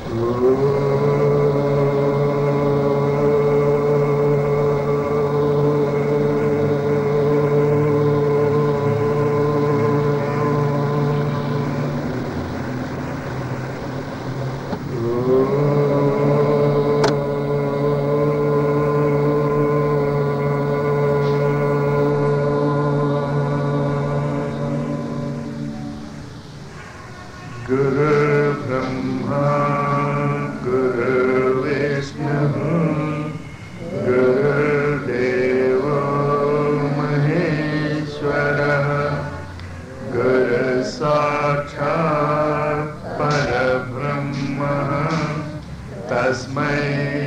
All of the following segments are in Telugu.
गुरुर्ब्रह्मा गुरुर्विष्णुः गुरुर्देवो महेश्वरः गुरुसाक्षात् परब्रह्मः तस्मै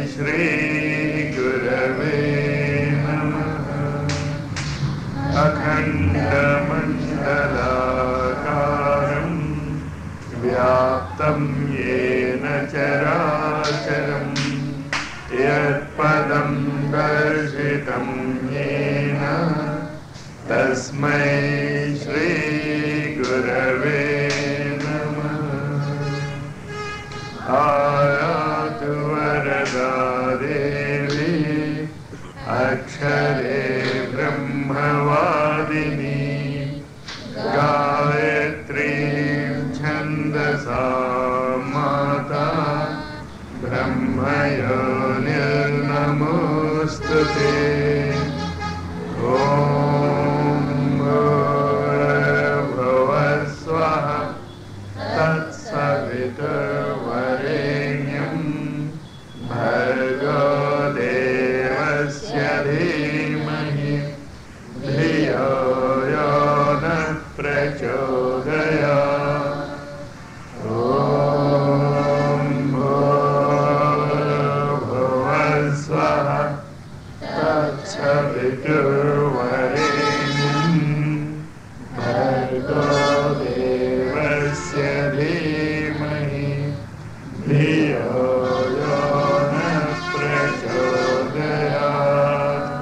श्रीगुरवे नमः अखण्डमण्डलाकारम् व्याप्तं येन चराचरम् यत्पदं दर्शितं येन तस्मै श्रीगुरवे नमः आयातु वरदा देवी अक्षरे ब्रह्मवादिनी गायत्रीं छन्दसा माता ब्रह्मयोनिर्नमोऽस्तु ते ॐ भूर्भुवः स्वः तत्सवितुर्वरेण्यं भर्गो देवस्य धीमहि धियो यो न प्रचोदयात् ॐ भूर्भुवः स्वः तत्सवितुर्वरेण्यं भर्गो देवस्य धीमहि धियो यो न प्रचोदयात्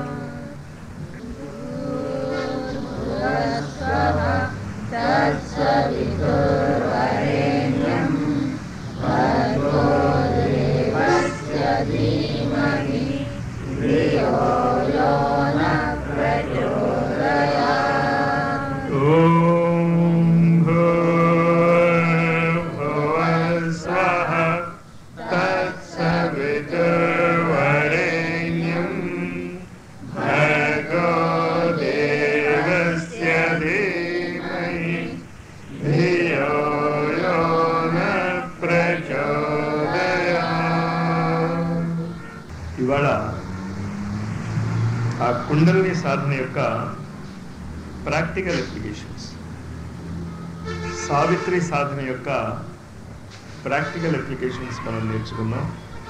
तत्सवितुर्वरेण्यं भर्गो देवस्य धीमहि धियो यो न प्रचोदयात् ॐ भूर्भुवः स्वः तत्सवितुर्वरेण्यं भर्गो देवस्य धीमहि धियो यो न प्रचोदयात् ఇవాళ ఆ కుండలిని సాధన యొక్క ప్రాక్టికల్ అప్లికేషన్స్ సావిత్రి సాధన యొక్క ప్రాక్టికల్ అప్లికేషన్స్ మనం నేర్చుకున్నాం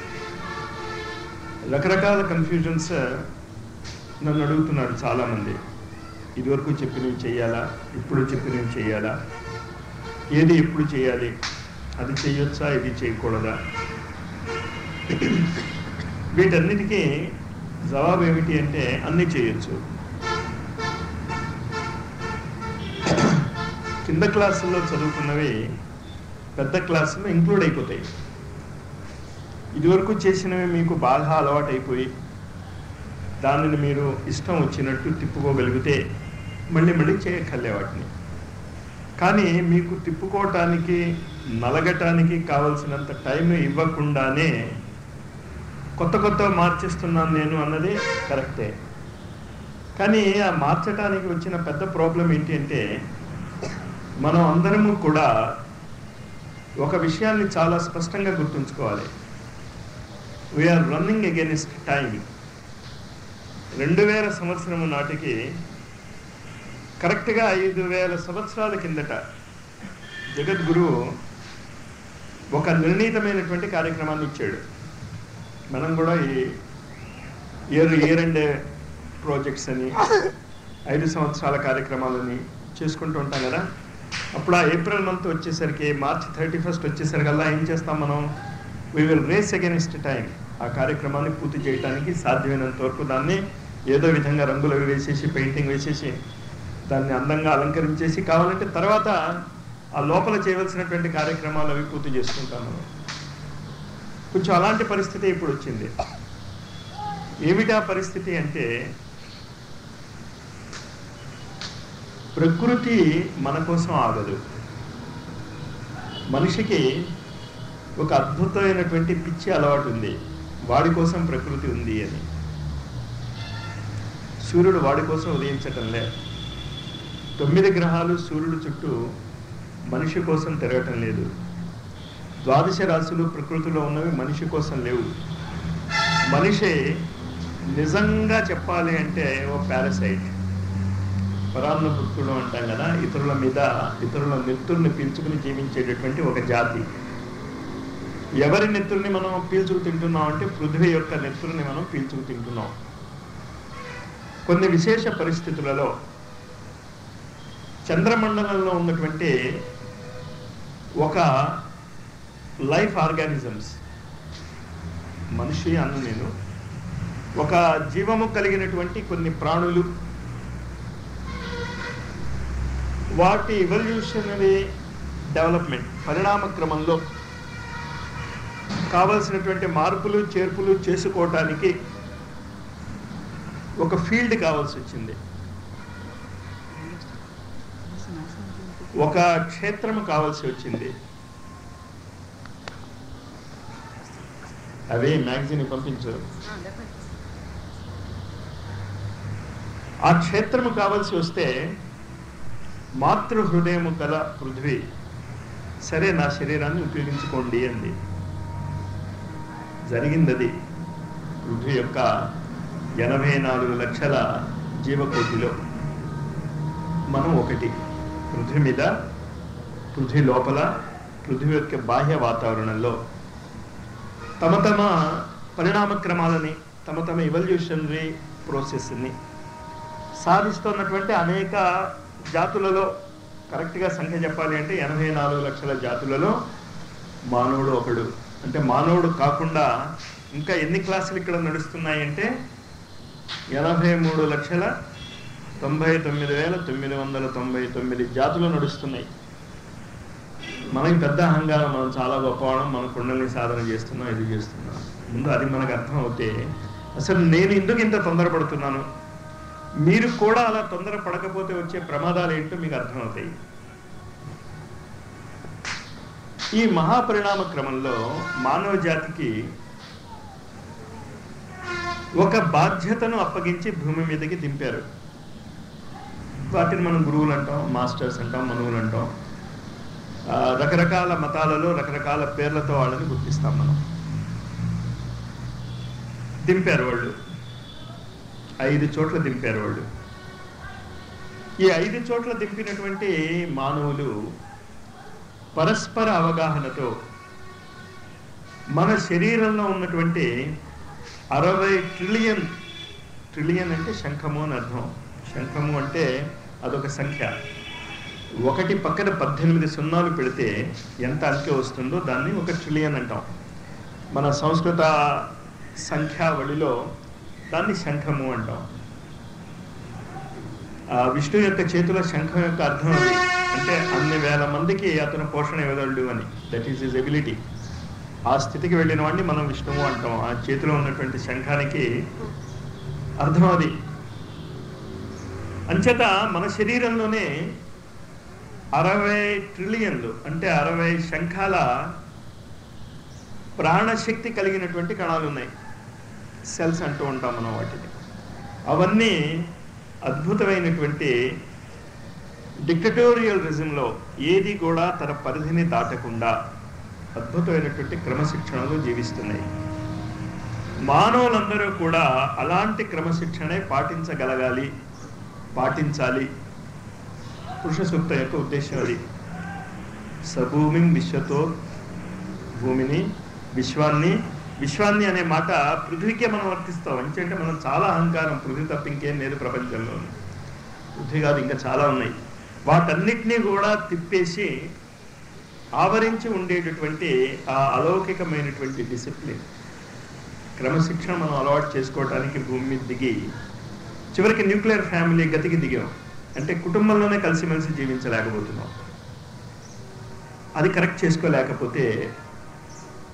రకరకాల కన్ఫ్యూజన్స్ నన్ను అడుగుతున్నారు చాలామంది ఇదివరకు చెప్పినవి చేయాలా ఇప్పుడు చెప్పినవి చేయాలా ఏది ఎప్పుడు చేయాలి అది చేయొచ్చా ఇది చేయకూడదా వీటన్నిటికీ జవాబు ఏమిటి అంటే అన్నీ చేయొచ్చు కింద క్లాసుల్లో చదువుకున్నవి పెద్ద క్లాసుల్లో ఇంక్లూడ్ అయిపోతాయి ఇదివరకు చేసినవి మీకు బాగా అలవాటు అయిపోయి దానిని మీరు ఇష్టం వచ్చినట్టు తిప్పుకోగలిగితే మళ్ళీ మళ్ళీ చేయక్కర్లే వాటిని కానీ మీకు తిప్పుకోవటానికి నలగటానికి కావలసినంత టైం ఇవ్వకుండానే కొత్త కొత్త మార్చేస్తున్నాను నేను అన్నది కరెక్టే కానీ ఆ మార్చడానికి వచ్చిన పెద్ద ప్రాబ్లం ఏంటి అంటే మనం అందరము కూడా ఒక విషయాన్ని చాలా స్పష్టంగా గుర్తుంచుకోవాలి వీఆర్ రన్నింగ్ అగేనిస్ట్ టైం రెండు వేల సంవత్సరం నాటికి కరెక్ట్గా ఐదు వేల సంవత్సరాల కిందట జగద్గురువు ఒక నిర్ణీతమైనటువంటి కార్యక్రమాన్ని ఇచ్చాడు మనం కూడా ఈ ఇయర్ ఇయర్ అండ్ ప్రాజెక్ట్స్ అని ఐదు సంవత్సరాల కార్యక్రమాలని చేసుకుంటూ ఉంటాం కదా అప్పుడు ఆ ఏప్రిల్ మంత్ వచ్చేసరికి మార్చ్ థర్టీ ఫస్ట్ వచ్చేసరికల్లా ఏం చేస్తాం మనం we will race against time ఆ కార్యక్రమాన్ని పూర్తి చేయడానికి సాధ్యమైనంత వరకు దాన్ని ఏదో విధంగా రంగులు అవి వేసేసి పెయింటింగ్ వేసేసి దాన్ని అందంగా అలంకరించేసి కావాలంటే తర్వాత ఆ లోపల చేయవలసినటువంటి కార్యక్రమాలు అవి పూర్తి చేసుకుంటాం మనం కొంచెం అలాంటి పరిస్థితి ఇప్పుడు వచ్చింది ఏమిటా పరిస్థితి అంటే ప్రకృతి మన కోసం ఆగదు మనిషికి ఒక అద్భుతమైనటువంటి పిచ్చి అలవాటు ఉంది వాడి కోసం ప్రకృతి ఉంది అని సూర్యుడు వాడి కోసం ఉదయించటంలే తొమ్మిది గ్రహాలు సూర్యుడు చుట్టూ మనిషి కోసం తిరగటం లేదు ద్వాదశ రాశులు ప్రకృతిలో ఉన్నవి మనిషి కోసం లేవు మనిషి నిజంగా చెప్పాలి అంటే ఓ పారసైట్ పరాన్న భక్తుడు అంటాం కదా ఇతరుల మీద ఇతరుల నెత్తుల్ని పీల్చుకుని జీవించేటటువంటి ఒక జాతి ఎవరి నెత్తుల్ని మనం పీల్చుకు తింటున్నాం అంటే పృథ్వీ యొక్క నెత్తుల్ని మనం పీల్చుకు తింటున్నాం కొన్ని విశేష పరిస్థితులలో చంద్రమండలంలో ఉన్నటువంటి ఒక లైఫ్ ఆర్గానిజమ్స్ మనిషి అను నేను ఒక జీవము కలిగినటువంటి కొన్ని ప్రాణులు వాటి ఎవల్యూషనరీ డెవలప్మెంట్ పరిణామ క్రమంలో కావలసినటువంటి మార్పులు చేర్పులు చేసుకోవటానికి ఒక ఫీల్డ్ కావాల్సి వచ్చింది ఒక క్షేత్రము కావాల్సి వచ్చింది అవి మ్యాగజైన్ పంపించు ఆ క్షేత్రము కావాల్సి వస్తే మాతృ హృదయము గల పృథ్వీ సరే నా శరీరాన్ని ఉపయోగించుకోండి అంది జరిగింది అది పృథ్వీ యొక్క ఎనభై నాలుగు లక్షల జీవకోటిలో మనం ఒకటి పృథ్వీ మీద పృథ్వీ లోపల పృథ్వీ యొక్క బాహ్య వాతావరణంలో తమ తమ పరిణామ క్రమాలని తమ తమ ఇవల్యూషనరీ ప్రాసెస్ని సాధిస్తున్నటువంటి అనేక జాతులలో కరెక్ట్గా సంఖ్య చెప్పాలి అంటే ఎనభై నాలుగు లక్షల జాతులలో మానవుడు ఒకడు అంటే మానవుడు కాకుండా ఇంకా ఎన్ని క్లాసులు ఇక్కడ నడుస్తున్నాయి అంటే ఎనభై మూడు లక్షల తొంభై తొమ్మిది వేల తొమ్మిది వందల తొంభై తొమ్మిది జాతులు నడుస్తున్నాయి మనకి పెద్ద అహంకారం మనం చాలా గొప్పవాళ్ళం మన కుండల్ని సాధన చేస్తున్నాం ఇది చేస్తున్నాం ముందు అది మనకు అర్థం అవుతే అసలు నేను ఎందుకు ఇంత తొందరపడుతున్నాను మీరు కూడా అలా తొందర పడకపోతే వచ్చే ప్రమాదాలు ఏంటో మీకు అర్థమవుతాయి ఈ మహాపరిణామ క్రమంలో మానవ జాతికి ఒక బాధ్యతను అప్పగించి భూమి మీదకి దింపారు వాటిని మనం గురువులు అంటాం మాస్టర్స్ అంటాం మనువులు అంటాం ఆ, రకరకాల మతాలలో రకరకాల పేర్లతో వాళ్ళని గుర్తిస్తాం మనం దింపారు వాళ్ళు ఐదు చోట్ల దింపారు వాళ్ళు ఈ ఐదు చోట్ల దింపినటువంటి మానవులు పరస్పర అవగాహనతో మన శరీరంలో ఉన్నటువంటి అరవై ట్రిలియన్ ట్రిలియన్ అంటే శంఖము అని అర్థం శంఖము అంటే అదొక సంఖ్య ఒకటి పక్కన పద్దెనిమిది సున్నాలు పెడితే ఎంత అంకె వస్తుందో దాన్ని ఒక ట్రిలియన్ అంటాం మన సంస్కృత సంఖ్యావళిలో దాన్ని శంఖము అంటాం ఆ విష్ణు యొక్క చేతిలో శంఖం యొక్క అర్థం అది అంటే అన్ని వేల మందికి అతను పోషణ ఇవ్వగలడు అని దట్ ఈస్ హిజ్ ఎబిలిటీ ఆ స్థితికి వెళ్ళిన వాడిని మనం విష్ణువు అంటాం ఆ చేతిలో ఉన్నటువంటి శంఖానికి అర్థం అది అంచేత మన శరీరంలోనే అరవై ట్రిలియన్లు అంటే అరవై శంఖాల ప్రాణశక్తి కలిగినటువంటి కణాలు ఉన్నాయి సెల్స్ అంటూ ఉంటాం మనం వాటిని అవన్నీ అద్భుతమైనటువంటి డిక్టటోరియల్ రిజంలో ఏది కూడా తన పరిధిని దాటకుండా అద్భుతమైనటువంటి క్రమశిక్షణలో జీవిస్తున్నాయి మానవులందరూ కూడా అలాంటి క్రమశిక్షణే పాటించగలగాలి పాటించాలి పురుష సూక్త యొక్క ఉద్దేశం అది సభూమిం విశ్వతో భూమిని విశ్వాన్ని విశ్వాన్ని అనే మాట పృథ్వీకే మనం వర్తిస్తాం ఎందుకంటే మనం చాలా అహంకారం పృథ్వీ తప్ప ఇంకేం లేదు ప్రపంచంలో పృథ్వీ కాదు ఇంకా చాలా ఉన్నాయి వాటన్నిటినీ కూడా తిప్పేసి ఆవరించి ఉండేటటువంటి ఆ అలౌకికమైనటువంటి డిసిప్లిన్ క్రమశిక్షణ మనం అలవాటు చేసుకోవడానికి భూమి మీద దిగి చివరికి న్యూక్లియర్ ఫ్యామిలీ గతికి దిగాం అంటే కుటుంబంలోనే కలిసిమెలిసి జీవించలేకపోతున్నాం అది కరెక్ట్ చేసుకోలేకపోతే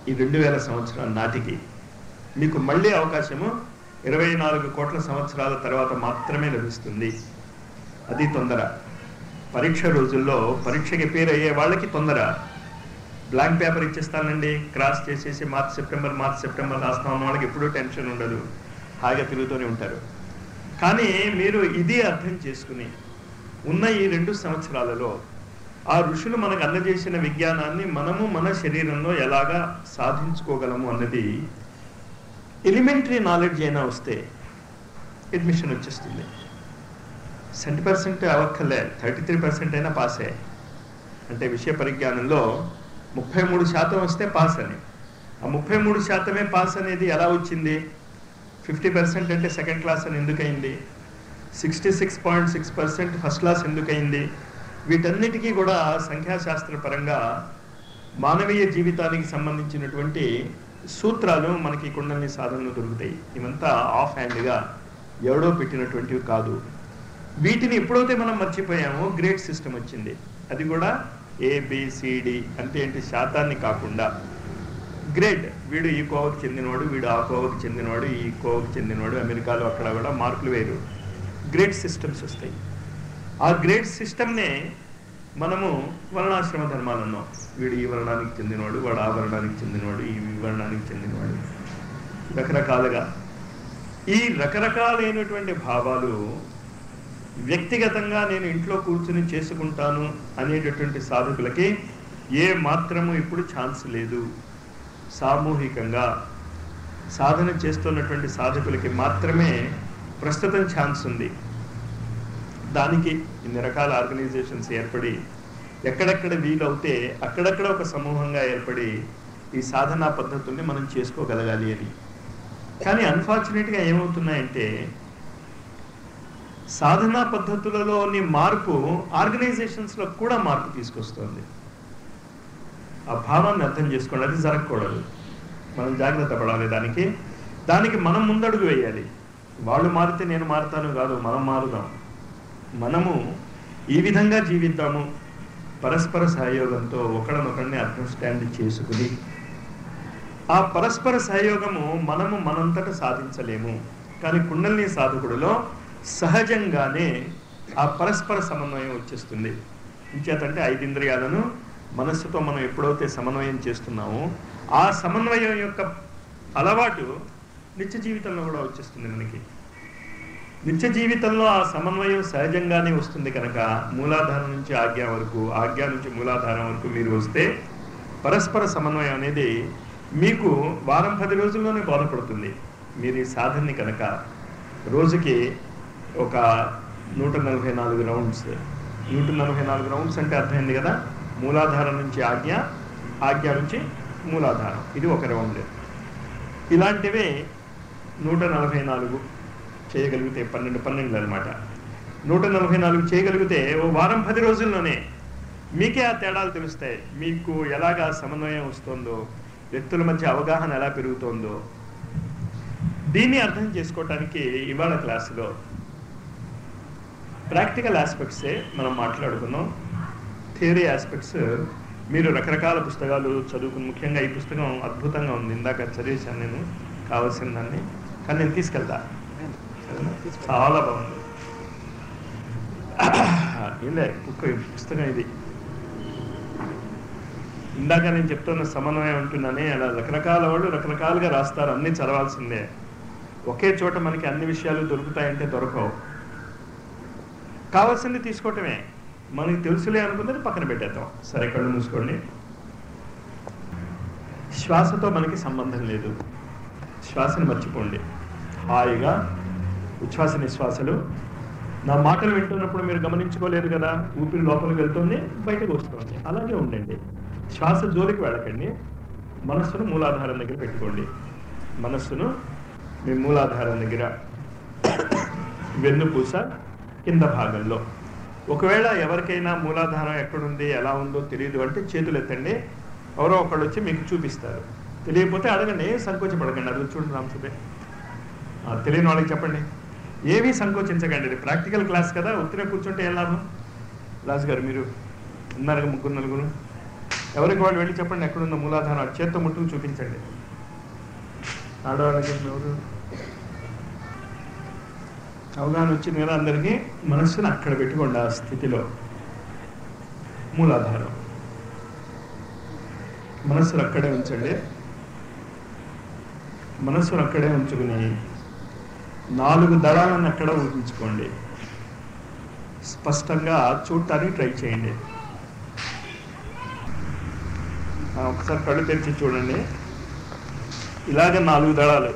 ఈ రెండు వేల సంవత్సరాల నాటికి మీకు మళ్ళీ అవకాశము ఇరవై నాలుగు కోట్ల సంవత్సరాల తర్వాత మాత్రమే లభిస్తుంది అది తొందర పరీక్ష రోజుల్లో పరీక్షకి పేరు అయ్యే వాళ్ళకి తొందర బ్లాంక్ పేపర్ ఇచ్చేస్తానండి క్రాస్ చేసేసి మార్చ్ సెప్టెంబర్ మార్చ్ సెప్టెంబర్ రాస్తాం అన్న వాళ్ళకి ఎప్పుడూ టెన్షన్ ఉండదు హాయిగా తిరుగుతూనే ఉంటారు కానీ మీరు ఇది అర్థం చేసుకుని ఉన్న ఈ రెండు సంవత్సరాలలో ఆ ఋషులు మనకు అందజేసిన విజ్ఞానాన్ని మనము మన శరీరంలో ఎలాగా సాధించుకోగలము అన్నది ఎలిమెంటరీ నాలెడ్జ్ అయినా వస్తే అడ్మిషన్ వచ్చేస్తుంది సెంటీ పర్సెంట్ అవ్వక్కర్లే థర్టీ త్రీ పర్సెంట్ అయినా పాసే అంటే విషయ పరిజ్ఞానంలో ముప్పై మూడు శాతం వస్తే పాస్ అని ఆ ముప్పై మూడు శాతమే పాస్ అనేది ఎలా వచ్చింది ఫిఫ్టీ పర్సెంట్ అంటే సెకండ్ క్లాస్ అని ఎందుకయింది sixty six point six percent first class ఎందుకయింది వీటన్నిటికీ కూడా సంఖ్యాశాస్త్ర పరంగా మానవీయ జీవితానికి సంబంధించినటువంటి సూత్రాలు మనకి కుండలిని సాధనలు దొరుకుతాయి ఇవంతా ఆఫ్ హ్యాండ్గా ఎవడో పెట్టినటువంటివి కాదు వీటిని ఎప్పుడైతే మనం మర్చిపోయామో గ్రేడ్ సిస్టమ్ వచ్చింది అది కూడా ఏబిసిడి అంటే ఏంటి శాతాన్ని కాకుండా గ్రేడ్ వీడు ఈ కోవకు చెందినవాడు వీడు ఆ కోవకు చెందినవాడు ఈ కోవకు చెందినవాడు అమెరికాలో అక్కడ కూడా మార్కులు వేరు గ్రేడ్ సిస్టమ్స్ వస్తాయి ఆ గ్రేడ్ సిస్టమ్నే మనము వర్ణాశ్రమ ధర్మాలు అన్నాం వీడు ఈ వర్ణానికి చెందినవాడు వాడు ఆ వర్ణానికి చెందినవాడు ఈ వర్ణానికి చెందినవాడు రకరకాలుగా ఈ రకరకాలైనటువంటి భావాలు వ్యక్తిగతంగా నేను ఇంట్లో కూర్చుని చేసుకుంటాను అనేటటువంటి సాధకులకి ఏ మాత్రము ఇప్పుడు ఛాన్స్ లేదు సామూహికంగా సాధన చేస్తున్నటువంటి సాధకులకి మాత్రమే ప్రస్తుతం ఛాన్స్ ఉంది దానికి ఇన్ని రకాల ఆర్గనైజేషన్స్ ఏర్పడి ఎక్కడెక్కడ వీలవుతే అక్కడక్కడ ఒక సమూహంగా ఏర్పడి ఈ సాధనా పద్ధతుల్ని మనం చేసుకోగలగాలి అని కానీ అన్ఫార్చునేట్గా ఏమవుతున్నాయంటే సాధనా పద్ధతులలోని మార్పు ఆర్గనైజేషన్స్లో కూడా మార్పు తీసుకొస్తుంది ఆ భావాన్ని అర్థం చేసుకోండి అది జరగకూడదు మనం జాగ్రత్త పడాలి దానికి దానికి మనం ముందడుగు వేయాలి వాళ్ళు మారితే నేను మారుతాను కాదు మనం మారుదాం మనము ఈ విధంగా జీవిద్దాము పరస్పర సహయోగంతో ఒకరినొకరిని అండర్స్టాండ్ చేసుకుని ఆ పరస్పర సహయోగము మనము మనంతట సాధించలేము కానీ కుండలిని సాధకుడిలో సహజంగానే ఆ పరస్పర సమన్వయం వచ్చేస్తుంది ఇంచేతంటే ఐదింద్రియాలను మనస్సుతో మనం ఎప్పుడైతే సమన్వయం చేస్తున్నామో ఆ సమన్వయం యొక్క అలవాటు నిత్య జీవితంలో కూడా వచ్చేస్తుంది మనకి నిత్య జీవితంలో ఆ సమన్వయం సహజంగానే వస్తుంది కనుక మూలాధారం నుంచి ఆజ్ఞ వరకు ఆజ్ఞ నుంచి మూలాధారం వరకు మీరు వస్తే పరస్పర సమన్వయం అనేది మీకు వారం పది రోజుల్లోనే బోధపడుతుంది మీరు ఈ సాధనని కనుక రోజుకి ఒక నూట నలభై నాలుగు రౌండ్స్ నూట నలభై నాలుగు రౌండ్స్ అంటే అర్థమైంది కదా మూలాధారం నుంచి ఆజ్ఞ ఆజ్ఞ నుంచి మూలాధారం ఇది ఒక రౌండ్ ఇలాంటివే నూట నలభై నాలుగు చేయగలిగితే పన్నెండు పన్నెండు అనమాట నూట నలభై నాలుగు చేయగలిగితే ఓ వారం పది రోజుల్లోనే మీకే ఆ తేడాలు తెలుస్తాయి మీకు ఎలాగా సమన్వయం వస్తుందో వ్యక్తుల మధ్య అవగాహన ఎలా పెరుగుతోందో దీన్ని అర్థం చేసుకోవటానికి ఇవాళ క్లాసులో ప్రాక్టికల్ ఆస్పెక్ట్సే మనం మాట్లాడుకున్నాం థియరీ ఆస్పెక్ట్స్ మీరు రకరకాల పుస్తకాలు చదువుకుని ముఖ్యంగా ఈ పుస్తకం అద్భుతంగా ఉంది ఇందాక చదివేశాను నేను కావాల్సిన దాన్ని కానీ నేను తీసుకెళ్తా సరేనా? చాలా బాగుంది ఇలే ఒక్క పుస్తకం ఇది ఇందాక నేను చెప్తున్న సమన్వయం ఉంటుందని అలా రకరకాల వాళ్ళు రకరకాలుగా రాస్తారు అన్ని చదవాల్సిందే ఒకే చోట మనకి అన్ని విషయాలు దొరుకుతాయంటే దొరకవు కావాల్సింది తీసుకోవటమే మనకి తెలుసులే అనుకున్నది పక్కన పెట్టేద్దాం సరే కళ్ళు మూసుకోండి శ్వాసతో మనకి సంబంధం లేదు శ్వాసను మర్చిపోండి హాయిగా ఉచ్ఛ్వాస నిశ్వాసలు నా మాటలు వింటున్నప్పుడు మీరు గమనించుకోలేదు కదా ఊపిరి లోపలికి వెళ్తుంది బయటకు వస్తుంది అలాగే ఉండండి శ్వాస జోలికి వెళ్ళకండి మనస్సును మూలాధారం దగ్గర పెట్టుకోండి మనస్సును మీ మూలాధారం దగ్గర వెన్నుపూస కింద భాగంలో ఒకవేళ ఎవరికైనా మూలాధారం ఎక్కడుంది ఎలా ఉందో తెలియదు అంటే చేతులు ఎత్తండి ఎవరో ఒకళ్ళు వచ్చి మీకు చూపిస్తారు తెలియకపోతే అడగండి ఏం సంకోచపడకండి అది చూడండి రామసుబే ఆ, తెలియని వాళ్ళకి చెప్పండి ఏమీ సంకోచించకండి ఇది ప్రాక్టికల్ క్లాస్ కదా ఉత్తిన కూర్చుంటే ఏం లాభం రాజు గారు మీరు ఉన్నారు ముగ్గురు నలుగురు ఎవరికి వాళ్ళు వెళ్ళి చెప్పండి ఎక్కడున్న మూలాధారం అటు చేత్తో ముట్టుకు చూపించండి ఆడవాళ్ళకి ఎవరు అవగాహన వచ్చింది కదా అందరికీ మనస్సును అక్కడ పెట్టుకోండి ఆ స్థితిలో మూలాధారం మనస్సును అక్కడే ఉంచండి మనస్సును అక్కడే ఉంచుకుని నాలుగు దళాలను అక్కడ ఊహించుకోండి స్పష్టంగా చూడటానికి ట్రై చేయండి ఆ, ఒకసారి కళ్ళు తెరిచి చూడండి ఇలాగ నాలుగు దళాలు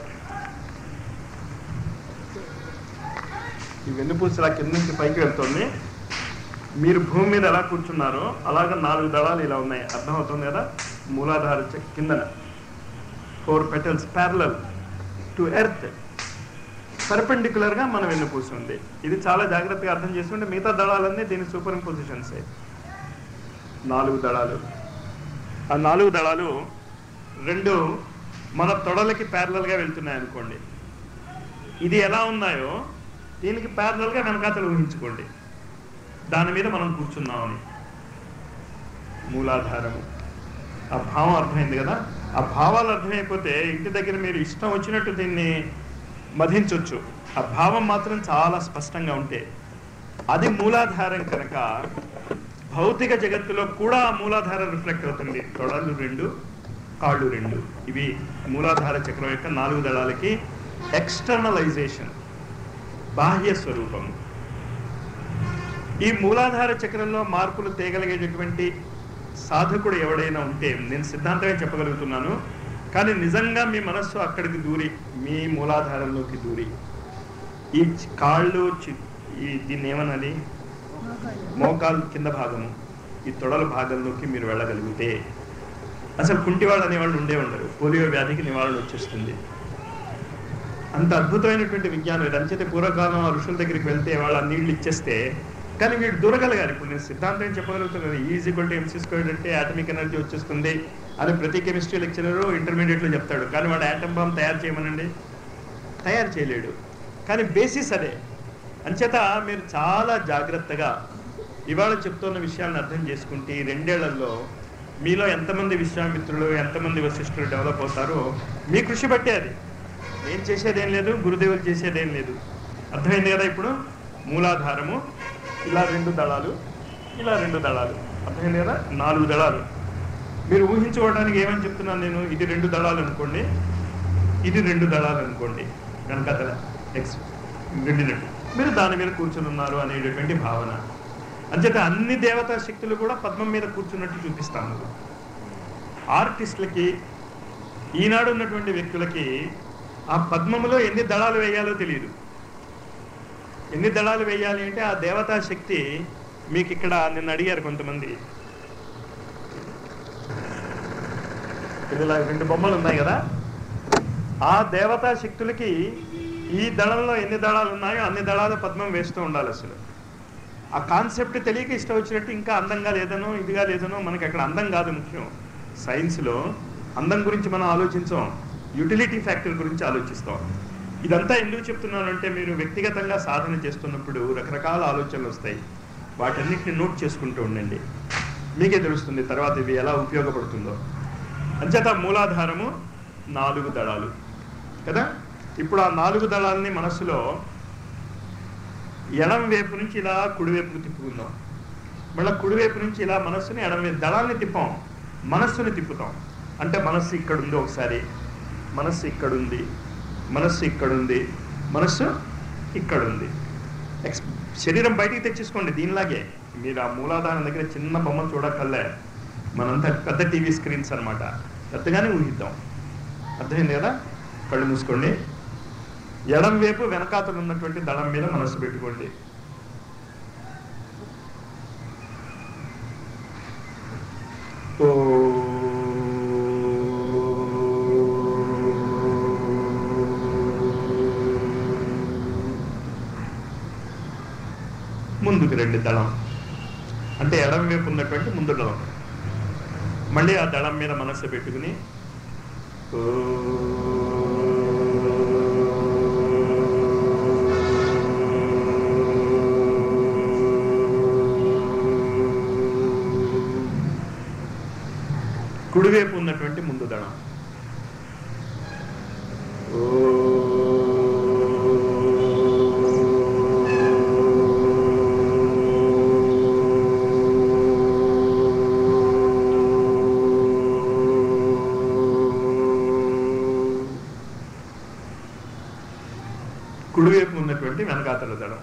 ఈ వెన్నుపూస ఇలా కింద నుంచి పైకి వెళ్తుంది మీరు భూమి మీద ఎలా కూర్చున్నారో అలాగ నాలుగు దళాలు ఇలా ఉన్నాయి అర్థమవుతుంది కదా మూలాధార చెక్ కిందన four petals parallel to earth perpendicular గా మన వెన్నుపూస ఉంది ఇది చాలా జాగ్రత్తగా అర్థం చేసుకుంటే మిగతా దళాలన్నీ దీని సూపర్ పొజిషన్స్ నాలుగు దళాలు ఆ నాలుగు దళాలు రెండు మన తొడలకి parallel గా వెళ్తున్నాయి అనుకోండి ఇది ఎలా ఉన్నాయో దీనికి parallel గా వెనకాతలు ఊహించుకోండి దాని మీద మనం కూర్చున్నామని మూలాధారము ఆ భావం అర్థమైంది కదా ఆ భావాలు అర్థమైపోతే ఇంటి దగ్గర మీరు ఇష్టం వచ్చినట్టు దీన్ని మధించవచ్చు ఆ భావం మాత్రం చాలా స్పష్టంగా ఉంటే అది మూలాధారం కనుక భౌతిక జగత్తులో కూడా ఆ మూలాధారం రిఫ్లెక్ట్ అవుతుంది తొడలు రెండు కాళ్ళు రెండు ఇవి మూలాధార చక్రం యొక్క నాలుగు దళాలకి ఎక్స్టర్నలైజేషన్ బాహ్య స్వరూపం ఈ మూలాధార చక్రంలో మార్పులు తేగలిగేటటువంటి సాధకుడు ఎవడైనా ఉంటే నేను సిద్ధాంతమే చెప్పగలుగుతున్నాను కానీ నిజంగా మీ మనస్సు అక్కడికి దూరి మీ మూలాధారంలోకి దూరి ఈ చి- కాళ్ళు చి- ఈ దీన్ని ఏమనాలి మోకాలు కింద భాగము ఈ తొడల భాగంలోకి మీరు వెళ్ళగలిగితే అసలు కుంటివాళ్ళు అనేవాళ్ళు ఉండే ఉండరు పోలియో వ్యాధికి నివారణ వచ్చేస్తుంది అంత అద్భుతమైనటువంటి విజ్ఞానం ఇది అంచేతే పూర్వకాలం ఆ ఋషుల దగ్గరికి వెళ్తే వాళ్ళు ఆ నీళ్లు ఇచ్చేస్తే కానీ వీడు దూరగలగాలి ఇప్పుడు నేను సిద్ధాంతం చెప్పగలుగుతున్నాను ఈజీ కొట్టి ఎంసీ స్క్వేర్డ్ అంటే ఆటమిక్ ఎనర్జీ వచ్చేస్తుంది అని ప్రతి కెమిస్ట్రీ లెక్చరర్ ఇంటర్మీడియట్లో చెప్తాడు కానీ వాడు యాటమ్ బాంబ్ తయారు చేయమనండి తయారు చేయలేడు కానీ బేసిస్ అదే అంచేత మీరు చాలా జాగ్రత్తగా ఇవాళ చెప్తున్న విషయాలను అర్థం చేసుకుంటే ఈ రెండేళ్లలో మీలో ఎంతమంది విశ్వామిత్రులు ఎంతమంది వశిష్ఠులు డెవలప్ అవుతారో మీ కృషి బట్టే అది ఏం చేసేదేం లేదు గురుదేవులు చేసేదేం లేదు అర్థమైంది కదా ఇప్పుడు మూలాధారము ఇలా రెండు దళాలు ఇలా రెండు దళాలు అర్థమైంది కదా నాలుగు దళాలు మీరు ఊహించుకోవడానికి ఏమని చెప్తున్నాను నేను ఇది రెండు దళాలు అనుకోండి ఇది రెండు దళాలు అనుకోండి వెనకతల ఎక్స్ వెళ్ళినట్టు మీరు దాని మీద కూర్చుని ఉన్నారు అనేటటువంటి భావన అంచేత అన్ని దేవతా శక్తులు కూడా పద్మం మీద కూర్చున్నట్టు చూపిస్తాము ఆర్టిస్టులకి ఈనాడు ఉన్నటువంటి వ్యక్తులకి ఆ పద్మములో ఎన్ని దళాలు వేయాలో తెలియదు ఎన్ని దళాలు వేయాలి అంటే ఆ దేవతా శక్తి మీకు ఇక్కడ నిన్న అడిగారు కొంతమంది ఇలా రెండు బొమ్మలు ఉన్నాయి కదా ఆ దేవతా శక్తులకి ఈ దళంలో ఎన్ని దళాలు ఉన్నాయో అన్ని దళాలు పద్మం వేస్తూ ఉండాలి అసలు ఆ కాన్సెప్ట్ తెలియక ఇష్టం వచ్చినట్టు ఇంకా అందంగా లేదనో ఇదిగా లేదనో మనకి అక్కడ అందం కాదు ముఖ్యం సైన్స్లో అందం గురించి మనం ఆలోచించాం యూటిలిటీ ఫ్యాక్టర్ గురించి ఆలోచిస్తాం ఇదంతా ఎందుకు చెప్తున్నానంటే మీరు వ్యక్తిగతంగా సాధన చేస్తున్నప్పుడు రకరకాల ఆలోచనలు వస్తాయి వాటన్నిటిని నోట్ చేసుకుంటూ ఉండండి మీకే తెలుస్తుంది తర్వాత ఇవి ఎలా ఉపయోగపడుతుందో అంచేత మూలాధారము నాలుగు దళాలు కదా ఇప్పుడు ఆ నాలుగు దళాలని మనస్సులో ఎడం వైపు నుంచి ఇలా కుడివైపుకు తిప్పుకుందాం మళ్ళీ కుడివైపు నుంచి ఇలా మనస్సుని ఎడం వైపు దళాన్ని తిప్పాం మనస్సుని తిప్పుతాం అంటే మనస్సు ఇక్కడ ఉంది ఒకసారి మనస్సు ఇక్కడ ఉంది మనస్సు ఇక్కడ ఉంది మనస్సు ఇక్కడ ఉంది ఎక్స్ శరీరం బయటికి తెచ్చేసుకోండి దీనిలాగే మీరు ఆ మూలాధారం దగ్గర చిన్న బొమ్మ చూడకల్లే మనంతా పెద్ద టీవీ స్క్రీన్స్ అన్నమాట పెద్దగానే ఊహిద్దాం అర్థమైంది కదా కళ్ళు మూసుకోండి ఎడం వైపు వెనకాతలు ఉన్నటువంటి దళం మీద మనస్సు పెట్టుకోండి ఓ ముందుకు రండి దళం అంటే ఎడం వైపు ఉన్నటువంటి ముందు దళం మళ్ళీ ఆ దళం మీద మనస్సు పెట్టుకుని ఓ కుడివైపు ఉన్నటువంటి ముందు దళం కుడివైపు ఉన్నటువంటి వెనకాతల దళం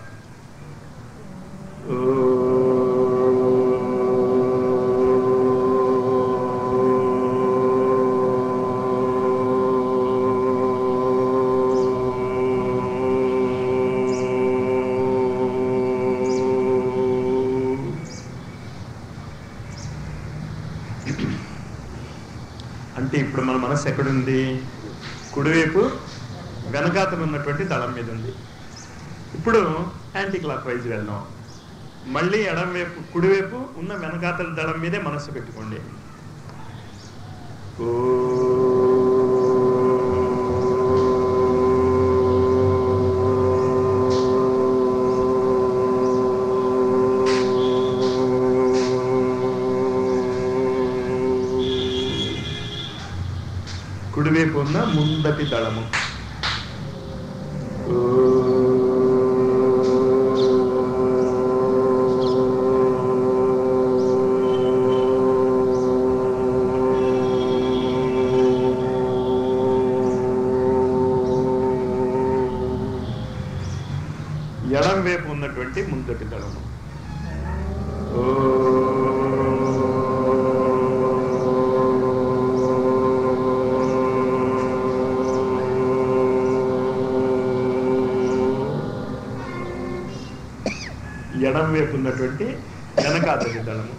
అంటే ఇప్పుడు మన మనసు ఎక్కడుంది కుడివైపు వెనకాతలు ఉన్నటువంటి దళం మీద ఉంది ఇప్పుడు యాంటీ క్లాక్ వైజ్ వెళ్దాం మళ్ళీ ఎడం వైపు కుడివైపు ఉన్న వెనకాతల దళం మీదే మనస్సు పెట్టుకోండి ఓ కుడివైపు ఉన్న ముందటి దళము ఓ ఎడం వైపు ఉన్నటువంటి ముందటి దళము ఓ ఎడం వైపు ఉన్నటువంటి వెనకాతలి దళము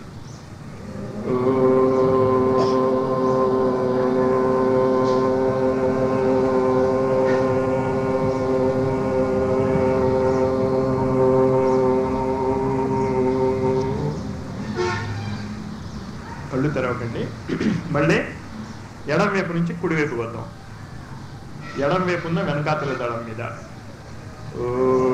కళ్ళు తెరవకండి మళ్ళీ ఎడం వైపు నుంచి కుడివైపు వద్దాం ఎడం వైపు ఉన్న వెనకాతల దళం మీద ఓ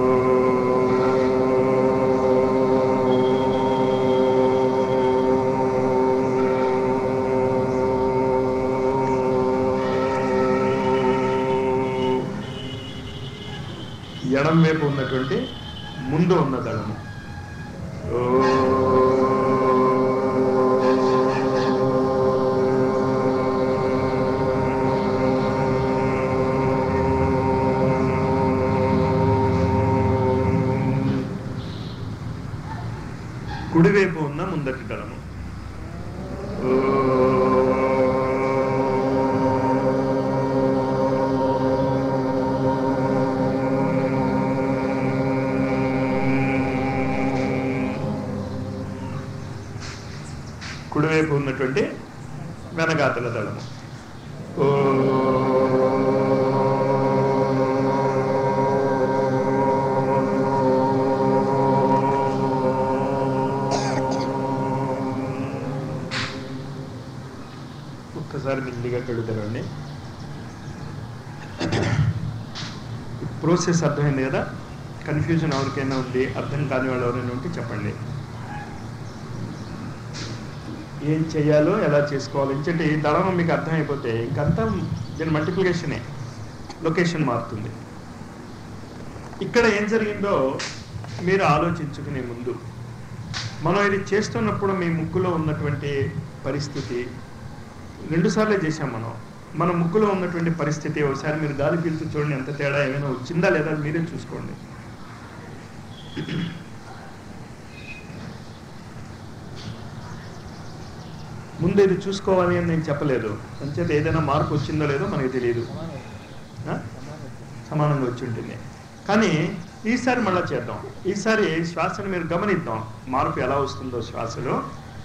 ఎడం వైపు ఉన్నటువంటి ముందు ఉన్న దళము కుడివైపు ఉన్న ముందటి దళము కుడివైపు ఉన్నటువంటి వెనకాతల దళము ఓ ఒక్కసారి మెల్లిగా కళ్ళు తెరవండి ప్రోసెస్ అర్థమైంది కదా కన్ఫ్యూజన్ ఎవరికైనా ఉంది అర్థం కాని వాళ్ళు ఎవరైనా ఉంటే చెప్పండి ఏం చేయాలో ఎలా చేసుకోవాలి ఎందుకంటే ఈ దళం మీకు అర్థమైపోతే ఇంకంతా దీని మల్టిప్లికేషనే లొకేషన్ మారుతుంది ఇక్కడ ఏం జరిగిందో మీరు ఆలోచించుకునే ముందు మనం ఇది చేస్తున్నప్పుడు మీ ముక్కులో ఉన్నటువంటి పరిస్థితి రెండుసార్లే చేశాం మనం మన ముక్కులో ఉన్నటువంటి పరిస్థితి ఒకసారి మీరు గాలి పీల్చి చూడండి ఎంత తేడా ఏమైనా వచ్చిందా లేదా అది మీరే చూసుకోండి ముందు ఇది చూసుకోవాలి అని నేను చెప్పలేదు అంచేత ఏదైనా మార్పు వచ్చిందో లేదో మనకి తెలియదు ఆ? సమానంగా వచ్చి ఉంటుంది కానీ ఈసారి మళ్ళా చేద్దాం ఈసారి శ్వాసను మీరు గమనిద్దాం మార్పు ఎలా వస్తుందో శ్వాసలో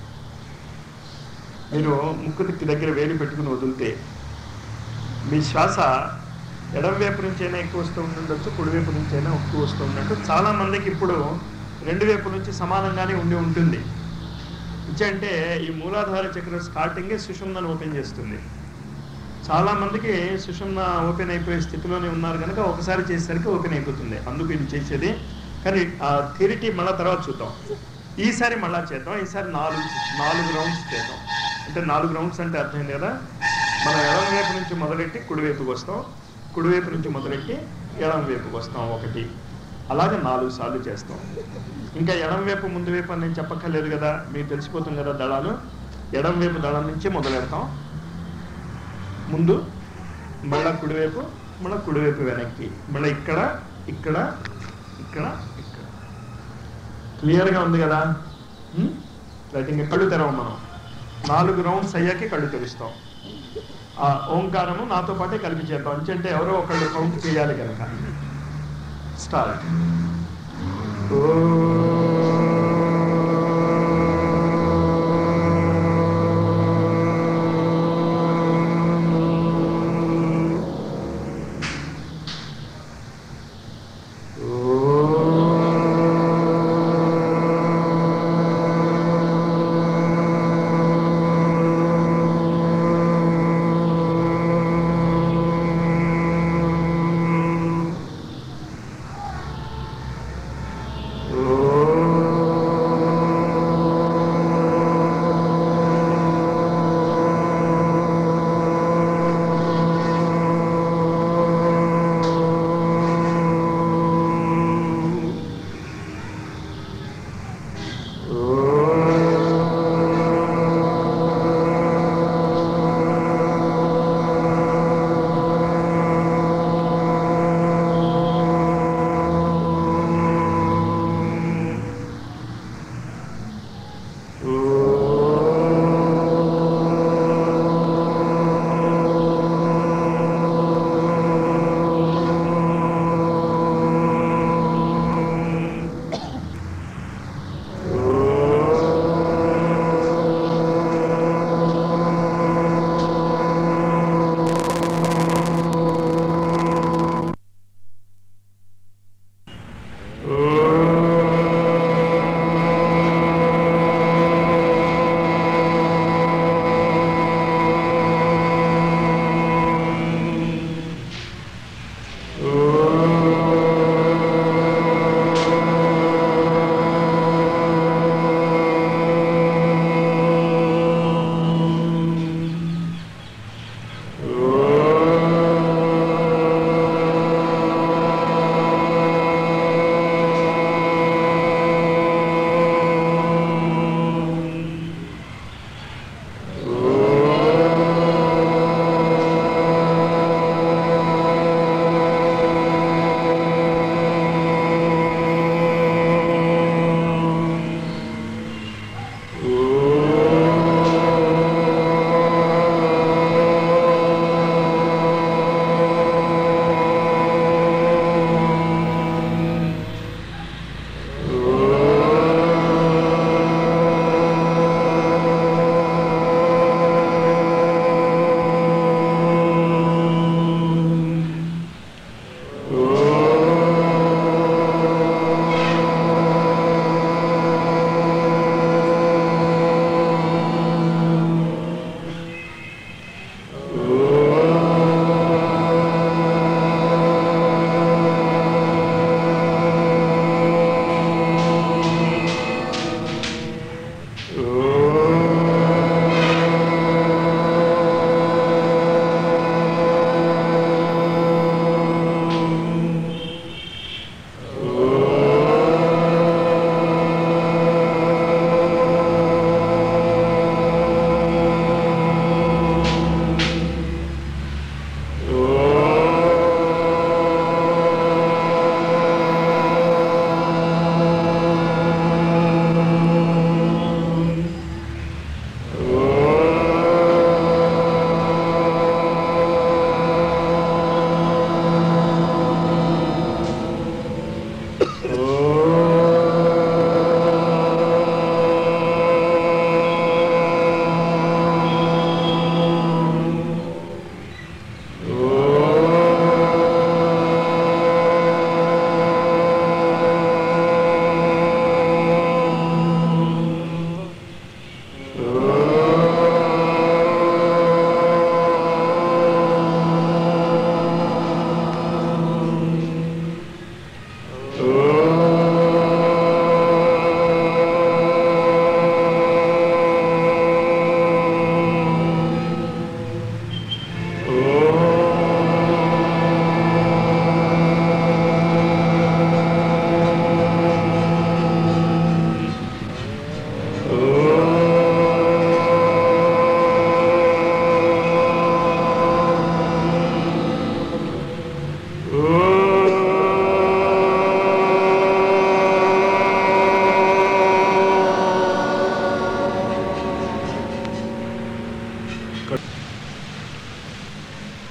మీరు ముక్కు దిక్కు దగ్గర వేలు పెట్టుకుని వదిలితే మీ శ్వాస ఎడం వైపు నుంచి అయినా ఎక్కువ వస్తూ ఉండొచ్చు కుడి వైపు నుంచి అయినా ఎక్కువ వస్తూ ఉండొచ్చు చాలా మందికి ఇప్పుడు రెండు వైపు నుంచి సమానంగానే ఉండి ఉంటుంది అంటే ఈ మూలాధార చక్ర స్టార్టింగే సుషుమ్నను ఓపెన్ చేస్తుంది చాలా మందికి సుషుమ్న ఓపెన్ అయిపోయే స్థితిలోనే ఉన్నారు కనుక ఒకసారి చేసేసరికి ఓపెన్ అయిపోతుంది అందుకు ఇది చేసేది కానీ ఆ థిరిటీ మళ్ళా తర్వాత చూద్దాం ఈసారి మళ్ళా చేద్దాం ఈసారి నాలుగు నాలుగు రౌండ్స్ చేద్దాం అంటే నాలుగు రౌండ్స్ అంటే అర్థమైంది కదా మనం ఎడం వైపు నుంచి మొదలెట్టి కుడివైపుకి వస్తాం కుడివైపు నుంచి మొదలెట్టి ఎడం వైపుకి వస్తాం ఒకటి అలాగే నాలుగు సార్లు చేస్తాం ఇంకా ఎడం వైపు ముందు వైపు అని నేను చెప్పక్కర్లేదు కదా మీకు తెలిసిపోతుంది కదా దళాలు ఎడం వైపు దళం నుంచి మొదలెడతాం ముందు మళ్ళా కుడివైపు మళ్ళీ కుడివైపు వెనక్కి మళ్ళీ ఇక్కడ ఇక్కడ ఇక్కడ ఇక్కడ క్లియర్గా ఉంది కదా రైట్ ఇంకా కళ్ళు తెరవం మనం నాలుగు రౌండ్స్ అయ్యాకే కళ్ళు తెరుస్తాం ఆ ఓంకారము నాతో పాటే కలిపి చేద్దాం అంటే ఎవరో ఒకళ్ళు కౌంట్ చేయాలి కనుక స్టార్ట్ ఓ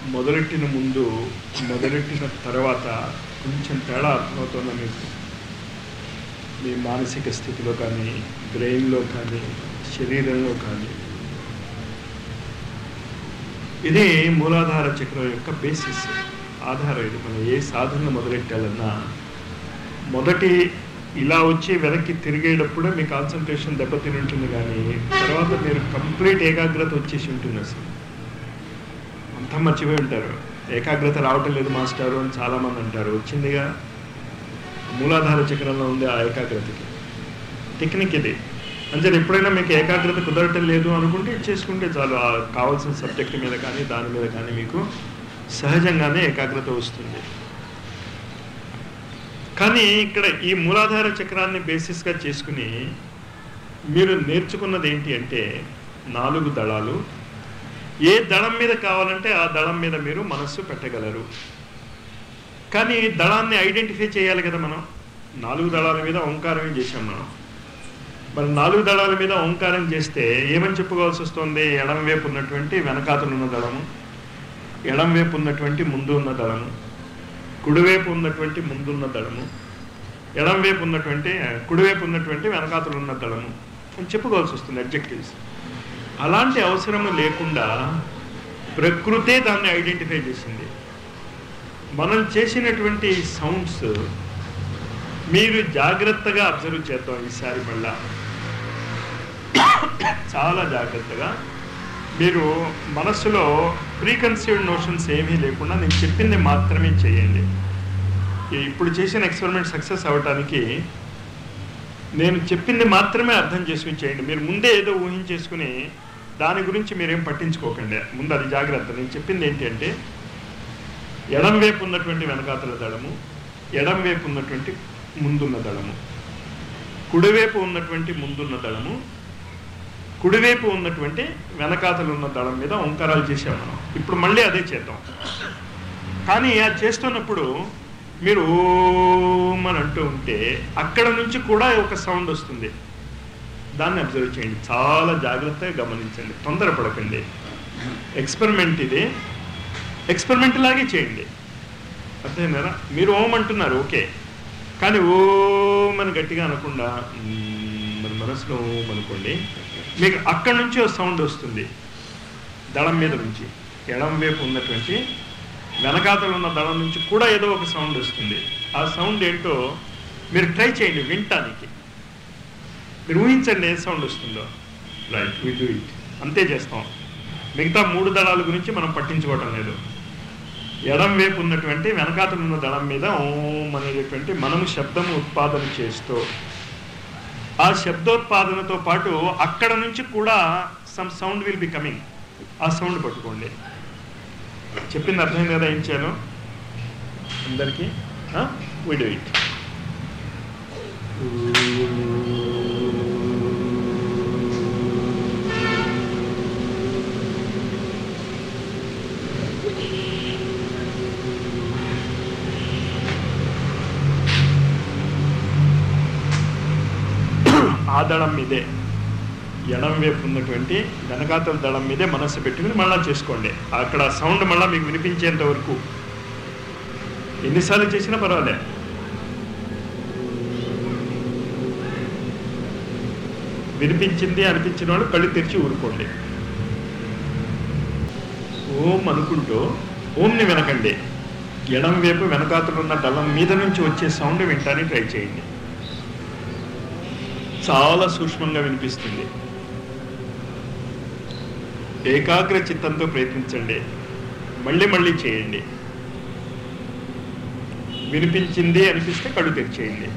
మొదలెట్టిన ముందు మొదలెట్టిన తర్వాత కొంచెం తేడా అర్థమవుతుందా మీకు మీ మానసిక స్థితిలో కానీ బ్రెయిన్లో కానీ శరీరంలో కానీ ఇది మూలాధార చక్రం యొక్క బేసిస్ ఆధారం ఇది మనం ఏ సాధన మొదలెట్టాలన్నా మొదటి ఇలా వచ్చి వెనక్కి తిరిగేటప్పుడే మీ కాన్సన్ట్రేషన్ దెబ్బతిని ఉంటుంది కానీ తర్వాత మీరు కంప్లీట్ ఏకాగ్రత వచ్చేసి ఉంటుంది అసలు అంతా మర్చిపోయి ఉంటారు ఏకాగ్రత రావటం లేదు మాస్టారు అని చాలామంది అంటారు వచ్చిందిగా మూలాధార చక్రంలో ఉంది ఆ ఏకాగ్రతకి టెక్నిక్ ఇది అంటే ఎప్పుడైనా మీకు ఏకాగ్రత కుదరటం లేదు అనుకుంటే ఇది చేసుకుంటే చాలు ఆ కావాల్సిన సబ్జెక్ట్ మీద కానీ దాని మీద కానీ మీకు సహజంగానే ఏకాగ్రత వస్తుంది కానీ ఇక్కడ ఈ మూలాధార చక్రాన్ని బేసిస్గా చేసుకుని మీరు నేర్చుకున్నది ఏంటి అంటే నాలుగు దళాలు ఏ దళం మీద కావాలంటే ఆ దళం మీద మీరు మనస్సు పెట్టగలరు కానీ దళాన్ని ఐడెంటిఫై చేయాలి కదా మనం నాలుగు దళాల మీద ఓంకారమే చేశాం మనం మరి నాలుగు దళాల మీద ఓంకారం చేస్తే ఏమని చెప్పుకోవాల్సి వస్తుంది ఎడం వైపు ఉన్నటువంటి వెనకాతలు ఉన్న దళము ఎడం వైపు ఉన్నటువంటి ముందు ఉన్న దళము కుడివైపు ఉన్నటువంటి ముందున్న దళము ఎడం వైపు ఉన్నటువంటి కుడివైపు ఉన్నటువంటి వెనకాతలు ఉన్న దళము అని చెప్పుకోవాల్సి వస్తుంది అబ్జెక్టివ్స్ అలాంటి అవసరం లేకుండా ప్రకృతే దాన్ని ఐడెంటిఫై చేసింది మనం చేసినటువంటి సౌండ్స్ మీరు జాగ్రత్తగా అబ్జర్వ్ చేద్దాం ఈసారి మళ్ళా చాలా జాగ్రత్తగా మీరు మనస్సులో ప్రీకన్సీవ్డ్ నోషన్స్ ఏమీ లేకుండా నేను చెప్పింది మాత్రమే చేయండి ఈ ఇప్పుడు చేసిన ఎక్స్పెరిమెంట్ సక్సెస్ అవ్వటానికి నేను చెప్పింది మాత్రమే అర్థం చేసుకుని చేయండి మీరు ముందే ఏదో ఊహించేసుకుని దాని గురించి మీరేం పట్టించుకోకండి ముందు అది జాగ్రత్త నేను చెప్పింది ఏంటి అంటే ఎడం వైపు ఉన్నటువంటి వెనకాతల దళము ఎడం వైపు ఉన్నటువంటి ముందున్న దళము కుడివైపు ఉన్నటువంటి ముందున్న దళము కుడివైపు ఉన్నటువంటి వెనకాతలు ఉన్న దళం మీద ఓంకారాలు చేసాం మనం ఇప్పుడు మళ్ళీ అదే చేద్దాం కానీ అది చేస్తున్నప్పుడు మీరు ఓం అని అంటూ ఉంటే అక్కడ నుంచి కూడా ఒక సౌండ్ వస్తుంది దాన్ని అబ్జర్వ్ చేయండి చాలా జాగ్రత్తగా గమనించండి తొందరపడకండి ఎక్స్పెరిమెంట్ ఇది ఎక్స్పెరిమెంట్ లాగే చేయండి అర్థమైందా మీరు ఓం అంటున్నారు ఓకే కానీ ఓం అని గట్టిగా అనకుండా మ్మ్, మన మనసులో ఓం అనుకోండి మీకు అక్కడి నుంచి ఒక సౌండ్ వస్తుంది దళం మీద నుంచి ఎడం వైపు ఉన్నటువంటి వెనకాతలు ఉన్న దళం నుంచి కూడా ఏదో ఒక సౌండ్ వస్తుంది ఆ సౌండ్ ఏంటో మీరు ట్రై చేయండి వినటానికి మీరు ఊహించండి ఏ సౌండ్ వస్తుందో రైట్ వి డూ ఇట్ అంతే చేస్తాం మిగతా మూడు దళాల గురించి మనం పట్టించుకోవటం లేదు ఎడం వైపు ఉన్నటువంటి వెనకాతలు ఉన్న దళం మీద ఓం అనేటటువంటి మనము శబ్దము ఉత్పాదన చేస్తూ ఆ శబ్దోత్పాదనతో పాటు అక్కడ నుంచి కూడా some sound will be coming ఆ సౌండ్ పట్టుకోండి చెప్పింది అర్థమైంది కదా ఏం చేయాలో అందరికీ వి డూ ఇట్ ఆ దళం మీదే ఎడం వైపు ఉన్నటువంటి వెనకాతల దళం మీదే మనస్సు పెట్టుకుని మళ్ళా చేసుకోండి అక్కడ సౌండ్ మళ్ళా మీకు వినిపించేంత వరకు ఎన్నిసార్లు చేసినా పర్వాలే వినిపించింది అనిపించిన వాళ్ళు కళ్ళు తెరిచి ఊరుకోండి ఓం అనుకుంటూ ఓంని వినకండి ఎడం వైపు వెనకాతలు ఉన్న దళం మీద నుంచి వచ్చే సౌండ్ వినటానికి ట్రై చేయండి చాలా సూక్ష్మంగా వినిపిస్తుంది ఏకాగ్ర చిత్తంతో ప్రయత్నించండి మళ్ళీ మళ్ళీ చేయండి వినిపించింది అనిపిస్తే కళ్ళు తెరిచేయండి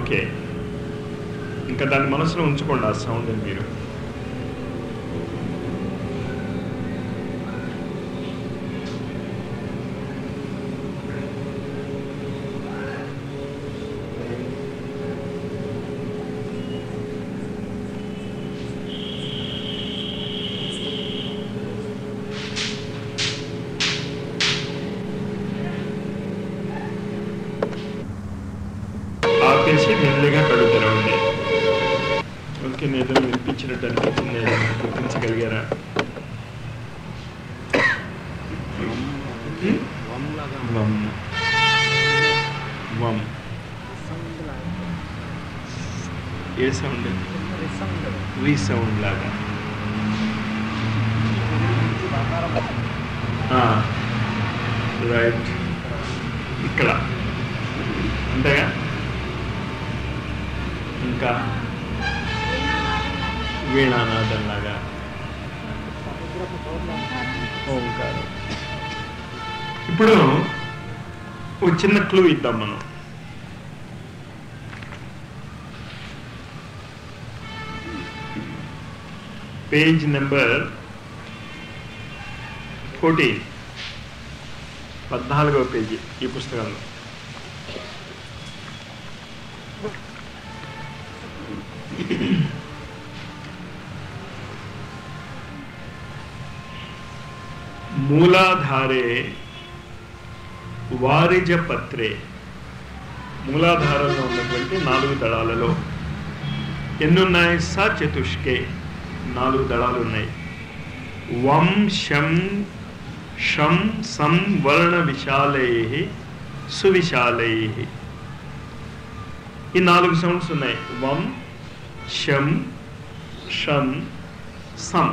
ఓకే ఇంకా దాన్ని మనసులో ఉంచుకోండి ఆ సౌండ్ మీరు ఆపేసి మెల్లిగా కళ్ళు తెరవండి ఓకే నేను ఏదో వినిపించినట్టు అనిపించింది ఏదైనా గుర్తించగలిగారా హ్మ్? వమ్ వమ్ ఏ సౌండ్ రీ సౌండ్ లాగా రైట్ ఇక్కడ అంతేగా ఇంకా వీణానాదంలాగా ఓంకారం ఇప్పుడు ఒక చిన్న క్లూ ఇద్దాం మనం పేజ్ నెంబర్ ఫోర్టీన్ పద్నాలుగవ పేజీ ఈ పుస్తకంలో మూలాధారే వారిజ పత్రే మూలాధారంలో ఉన్నటువంటి నాలుగు దళాలలో ఎన్నున్నాయి స చతుష్కే నాలుగు దళాలు ఉన్నాయి వం శం షం సం వర్ణ విశాలై సువిశాలై ఈ నాలుగు సౌండ్స్ ఉన్నాయి వం శం షం సం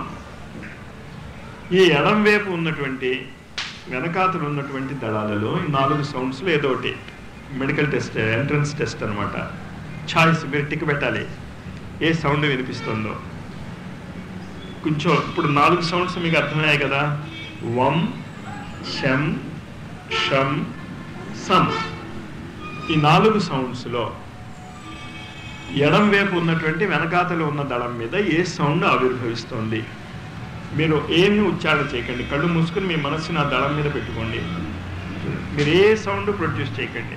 ఈ ఎడం వైపు ఉన్నటువంటి వెనకాతలు ఉన్నటువంటి దళాలలో ఈ నాలుగు సౌండ్స్లో ఏదో ఒకటి మెడికల్ టెస్ట్ ఎంట్రన్స్ టెస్ట్ అనమాట ఛాయిస్ మీరు టిక్ పెట్టాలి ఏ సౌండ్ వినిపిస్తుందో కొంచెం ఇప్పుడు నాలుగు సౌండ్స్ మీకు అర్థమయ్యాయి కదా వం శం షం సం ఈ నాలుగు సౌండ్స్లో ఎడం వైపు ఉన్నటువంటి వెనకాతలు ఉన్న దళం మీద ఏ సౌండ్ ఆవిర్భవిస్తోంది మీరు ఏమి ఉచ్చారణ చేయకండి కళ్ళు మూసుకుని మీ మనస్సుని ఆ దళం మీద పెట్టుకోండి మీరు ఏ సౌండ్ ప్రొడ్యూస్ చేయకండి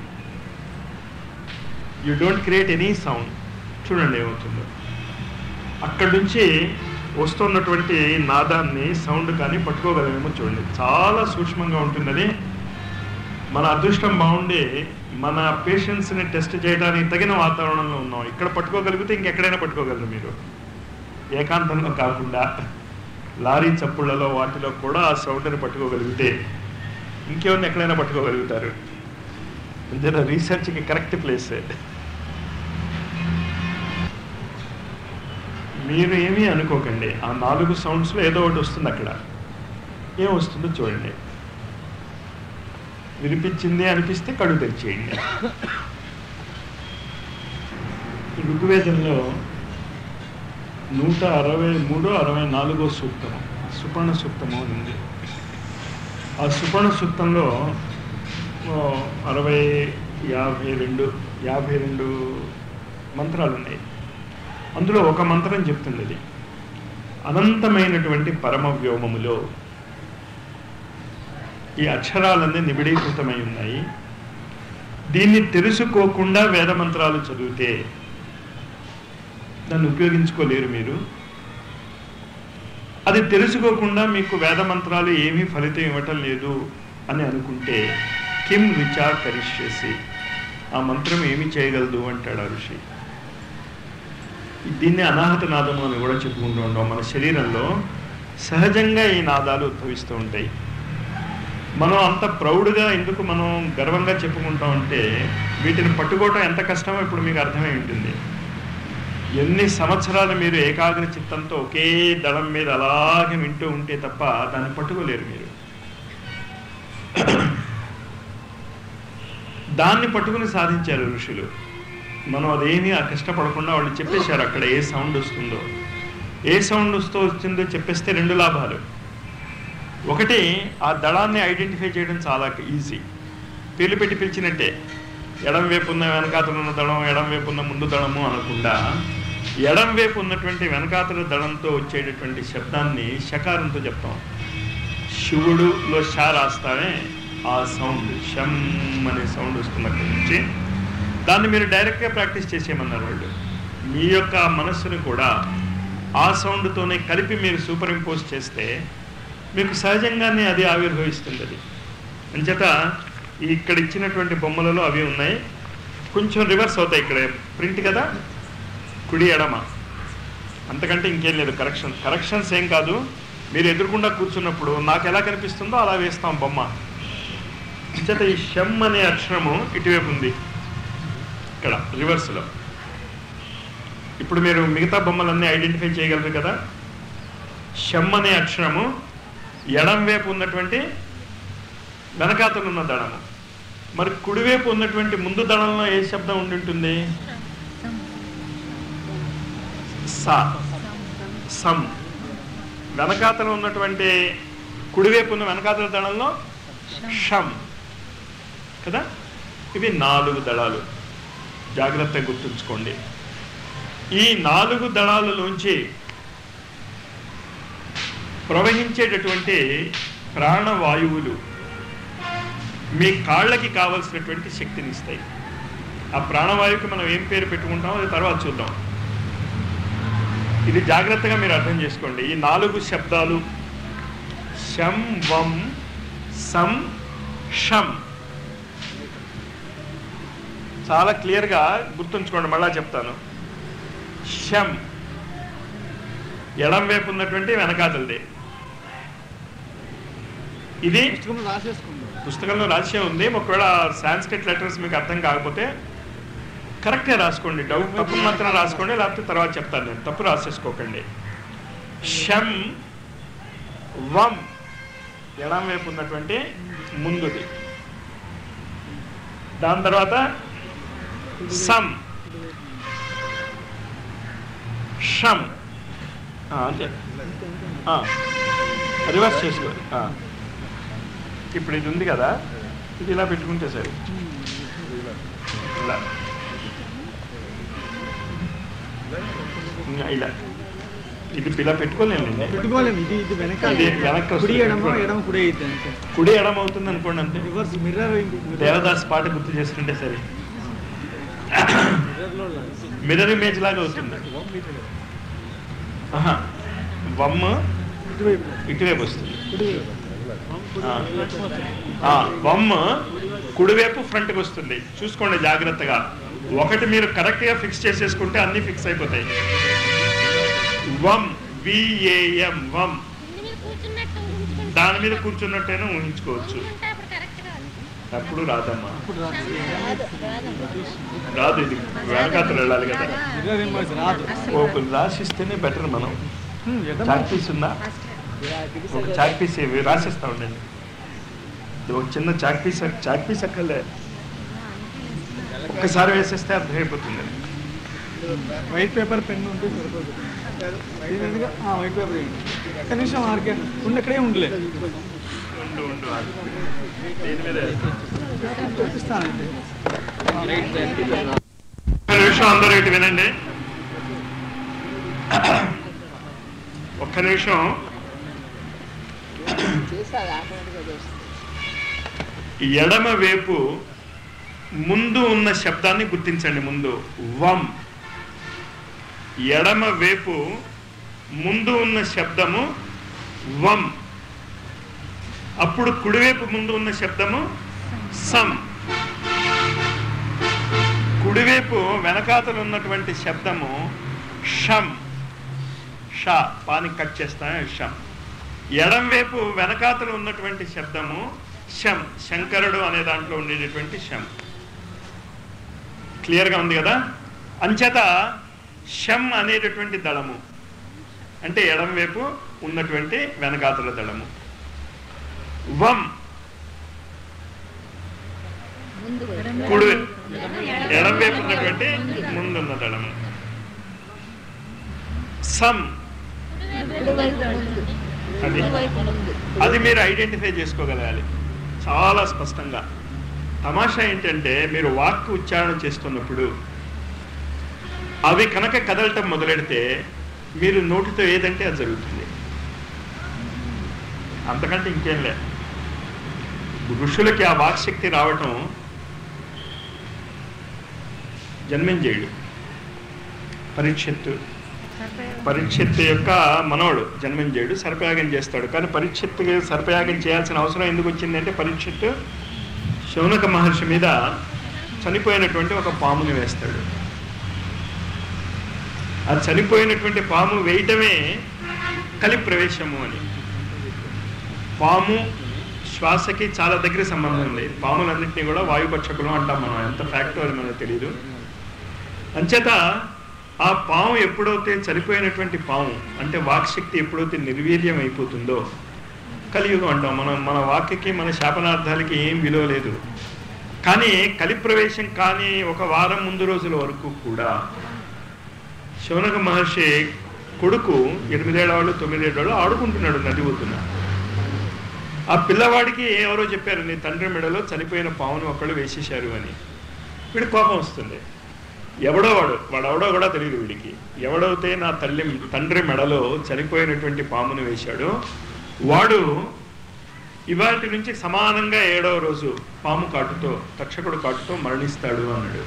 you don't create any sound చూడండి ఏమవుతుందో అక్కడి నుంచి వస్తున్నటువంటి నాదాన్ని సౌండ్ కానీ పట్టుకోగలమేమో చూడండి చాలా సూక్ష్మంగా ఉంటుంది అది మన అదృష్టం బాగుండి మన పేషెంట్స్ని టెస్ట్ చేయడానికి తగిన వాతావరణంలో ఉన్నాం ఇక్కడ పట్టుకోగలిగితే ఇంకెక్కడైనా పట్టుకోగలరు మీరు ఏకాంతంలో కాకుండా లారీ చప్పుళ్లలో వాటిలో కూడా ఆ సౌండ్ని పట్టుకోగలిగితే ఇంకేమన్నా ఎక్కడైనా పట్టుకోగలుగుతారు అంతేనా రీసెర్చ్కి కరెక్ట్ ప్లేస్ మీరు ఏమీ అనుకోకండి ఆ నాలుగు సౌండ్స్లో ఏదో ఒకటి వస్తుంది అక్కడ ఏం వస్తుందో చూడండి వినిపించింది అనిపిస్తే కళ్ళు తెరిచేయండి ఋగ్వేదంలో నూట అరవై మూడు అరవై నాలుగో సూక్తము సుపర్ణ సూక్తము అని ఉంది ఆ సుపర్ణ సూక్తంలో ఓ, అరవై యాభై రెండు యాభై రెండు మంత్రాలు ఉన్నాయి అందులో ఒక మంత్రం చెప్తుంది అది అనంతమైనటువంటి పరమ వ్యోమములో ఈ అక్షరాలన్నీ నిబిడీకృతమై ఉన్నాయి దీన్ని తెలుసుకోకుండా వేద మంత్రాలు చదివితే దాన్ని ఉపయోగించుకోలేరు మీరు అది తెలుసుకోకుండా మీకు వేద మంత్రాలు ఏమీ ఫలితం ఇవ్వటం లేదు అని అనుకుంటే కిం రుచా కరిష్యసి ఆ మంత్రం ఏమి చేయగలదు అంటాడు ఆ ఋషి దీన్ని అనాహత నాదము అని కూడా చెప్పుకుంటూ ఉంటాం మన శరీరంలో సహజంగా ఈ నాదాలు ఉద్భవిస్తూ ఉంటాయి మనం అంత ప్రౌడ్గా ఎందుకు మనం గర్వంగా చెప్పుకుంటాం అంటే వీటిని పట్టుకోవటం ఎంత కష్టమో ఇప్పుడు మీకు అర్థమై ఉంటుంది ఎన్ని సంవత్సరాలు మీరు ఏకాగ్ర చిత్తంతో ఒకే దళం మీద అలాగే వింటూ ఉంటే తప్ప దాన్ని పట్టుకోలేరు మీరు దాన్ని పట్టుకుని సాధించారు ఋషులు మనం అదేమీ ఆ కష్టపడకుండా వాళ్ళు చెప్పేశారు అక్కడ ఏ సౌండ్ వస్తుందో ఏ సౌండ్ వస్తూ వచ్చిందో చెప్పేస్తే రెండు లాభాలు ఒకటి ఆ దళాన్ని ఐడెంటిఫై చేయడం చాలా ఈజీ పేర్లు పెట్టి పిలిచినట్టే ఎడం వైపు ఉన్న వెనకాతలు ఉన్న దళం ఎడం వైపు ఉన్న ముందు దళము అనకుండా ఎడం వైపు ఉన్నటువంటి వెనకాతల దళంతో వచ్చేటటువంటి శబ్దాన్ని శకారంతో చెప్తాం శివుడులో షా రాస్తామే ఆ సౌండ్ షం అనే సౌండ్ వస్తున్నక్కడి నుంచి దాన్ని మీరు డైరెక్ట్గా ప్రాక్టీస్ చేసేయమన్నారు వాళ్ళు మీ యొక్క మనస్సును కూడా ఆ సౌండ్తోనే కలిపి మీరు సూపర్ ఇంపోజ్ చేస్తే మీకు సహజంగానే అది ఆవిర్భవిస్తుంది అది అంచేత ఈ ఇక్కడ ఇచ్చినటువంటి బొమ్మలలో అవి ఉన్నాయి కొంచెం రివర్స్ అవుతాయి ఇక్కడ ప్రింట్ కదా కుడి ఎడమ అంతకంటే ఇంకేం లేదు కరెక్షన్ కరెక్షన్స్ ఏం కాదు మీరు ఎదురుకుండా కూర్చున్నప్పుడు నాకు ఎలా కనిపిస్తుందో అలా వేస్తాం బొమ్మ చేత ఈ షమ్ అనే అక్షరము ఇటువైపు ఉంది ఇక్కడ రివర్స్లో ఇప్పుడు మీరు మిగతా బొమ్మలన్నీ ఐడెంటిఫై చేయగలరు కదా షమ్ అనే అక్షరము ఎడం వైపు ఉన్నటువంటి వెనకాతలు ఉన్న దళము మరి కుడివైపు ఉన్నటువంటి ముందు దళంలో ఏ శబ్దం ఉండి ఉంటుంది సా సమ్ వెనకాతలు ఉన్నటువంటి కుడివైపు ఉన్న వెనకాతల దళంలో షమ్ కదా ఇవి నాలుగు దళాలు జాగ్రత్తగా గుర్తుంచుకోండి ఈ నాలుగు దళాలలోంచి ప్రవహించేటటువంటి ప్రాణవాయువులు మీ కాళ్ళకి కావలసినటువంటి శక్తిని ఇస్తాయి ఆ ప్రాణవాయువుకి మనం ఏం పేరు పెట్టుకుంటామో అది తర్వాత చూద్దాం ఇది జాగ్రత్తగా మీరు అర్థం చేసుకోండి ఈ నాలుగు శబ్దాలు శం వం సం షం చాలా క్లియర్గా గుర్తుంచుకోండి మళ్ళా చెప్తాను షం ఎడం వైపు ఉన్నటువంటి వెనకాతలది ఇది పుస్తకంలో రాసేసుకుందాం పుస్తకంలో రాసే ఉంది ఒకవేళ సాంస్క్రిట్ లెటర్స్ మీకు అర్థం కాకపోతే కరెక్టే రాసుకోండి డౌట్ తప్పు మాత్రం రాసుకోండి లేకపోతే తర్వాత చెప్తాను నేను తప్పు రాసేసుకోకండి షం వం ఎడం వైపు ఉన్నటువంటి ముందుది దాని తర్వాత సం షం ఆ, అంతే ఆ, రివర్స్ చేసుకో ఆ. ఇప్పుడు ఇది ఉంది కదా ఇది ఇలా పెట్టుకుంటే సరే ఇలా ఇంకా ఇలా ఇది ఇలా పెట్టుకోలేండి పెట్టుకోలేము ఇది ఇది వెనక ఇది వెనక్కి వస్తుంది. కుడి ఎడమ ఎడమ కుడి అయితే అంతే కుడి ఎడమ అవుతుంది అనుకోండి అంతే రివర్స్ మిర్రర్ అయింది దేవదాస్ పాట గుర్తు చేసుకుంటే సరే మిర్రర్లో మిర్రర్ ఇమేజ్ లాగా అవుతుంది ఆహా. వమ్మ ఇటువైపు ఇటువైపు వస్తుంది కుడివైపు ఆ. ఆ, బొమ్మ కుడివైపు ఫ్రంట్కి వస్తుంది చూసుకోండి జాగ్రత్తగా ఒకటి మీరు కరెక్ట్గా ఫిక్స్ చేసేసుకుంటే అన్ని ఫిక్స్ అయిపోతాయి వం విఏఎం వం ముందు మీద కూర్చున్నట్టు ఊహించుకుంటే దాని మీద కూర్చున్నట్టేనే ఊహించుకోవచ్చు అంటే అప్పుడు కరెక్ట్ కాదు అప్పుడు రాదమ్మా ఇప్పుడు రాదు రాదు ఇది వెనకాతలు వెళ్ళాలి కదా మిర్రర్ ఇమేజ్ రాదు ఓ రాసిస్తేనే బెటర్ మనం హ్మ్, ఎడమ చాక్ పీస్ ఉందా ఒక చాక్ పీస్ ఇవి రాసిస్తా ఉండండి ఇది ఒక చిన్న చాక్ పీస్ చాక్ పీస్ అక్కర్లే ఒక్కసారి వేసేస్తే అర్థమైపోతుంది వైట్ పేపర్ పెన్ ఉంటే సరిపోదు ఇది ఎందుకు? ఆ, వైట్ పేపర్ ఇవ్వండి. ఒక్క నిమిషం ఆర్కే ఉండి ఇక్కడే ఉండలే ఉండు ఉండు ఆగు. దీని మీద వేస్తా. చూపిస్తానండి ఒక్క నిమిషం అందరూ ఇటు వినండి ఒక్క నిమిషం ఎడమ వైపు ముందు ఉన్న శబ్దాన్ని గుర్తించండి ముందు వం ఎడమ వైపు ముందు ఉన్న శబ్దము వం అప్పుడు కుడివైపు ముందు ఉన్న శబ్దము సం కుడివైపు వెనకాతలు ఉన్నటువంటి శబ్దము షం షా పాని కట్ చేస్తా షం ఎడం వైపు వెనకాతలు ఉన్నటువంటి శబ్దము శం శంకరుడు అనే దాంట్లో ఉండేటటువంటి శం క్లియర్గా ఉంది కదా అంచేత శం అనేటటువంటి దళము అంటే ఎడం వైపు ఉన్నటువంటి వెనకాతల దళము వం కుడి ఎడం వైపు ఉన్నటువంటి ముందున్న దళము సం అది అది మీరు ఐడెంటిఫై చేసుకోగలగాలి చాలా స్పష్టంగా తమాషా ఏంటంటే మీరు వాక్ ఉచ్చారణ చేస్తున్నప్పుడు అవి కనుక కదలటం మొదలెడితే మీరు నోటితో ఏదంటే అది జరుగుతుంది అంతకంటే ఇంకేం లే ఋషులకి ఆ వాక్శక్తి రావటం జన్మించేయుడు పరీక్షిత్తు పరీక్షిత్తు యొక్క మనవడు జన్మించేయుడు సర్పయాగం చేస్తాడు కానీ పరీక్షిత్తుకి సర్పయాగం చేయాల్సిన అవసరం ఎందుకు వచ్చిందంటే పరీక్షిత్తు శౌనక మహర్షి మీద చనిపోయినటువంటి ఒక పాముని వేస్తాడు ఆ చనిపోయినటువంటి పాము వేయటమే కలి ప్రవేశము అని పాము శ్వాసకి చాలా దగ్గర సంబంధం ఉంది పాములన్నింటినీ కూడా వాయుపక్షకులు అంటాం మనం ఎంత ఫ్యాక్ట్ అని మనకు తెలియదు అంచేత ఆ పాము ఎప్పుడైతే చనిపోయినటువంటి పాము అంటే వాక్శక్తి ఎప్పుడైతే నిర్వీర్యం అయిపోతుందో కలియుగం అంటాం మనం మన వాక్యకి మన శాపనార్థాలకి ఏం విలువ లేదు కానీ కలిప్రవేశం కానీ ఒక వారం ముందు రోజుల వరకు కూడా శౌనక మహర్షి కొడుకు ఎనిమిదేళ్ళవాళ్ళు తొమ్మిదేళ్ళవాళ్ళు ఆడుకుంటున్నాడు నది ఒడ్డున ఆ పిల్లవాడికి ఎవరో చెప్పారు నీ తండ్రి మెడలో చనిపోయిన పావును ఒకళ్ళు వేసేశారు అని వీడి కోపం వస్తుంది ఎవడో వాడు వాడు ఎవడో కూడా తెలియదు వీడికి ఎవడైతే నా తల్లి తండ్రి మెడలో చనిపోయినటువంటి పామును వేశాడో వాడు ఇవాటి నుంచి సమానంగా ఏడవ రోజు పాము కాటుతో తక్షకుడు కాటుతో మరణిస్తాడు అన్నాడు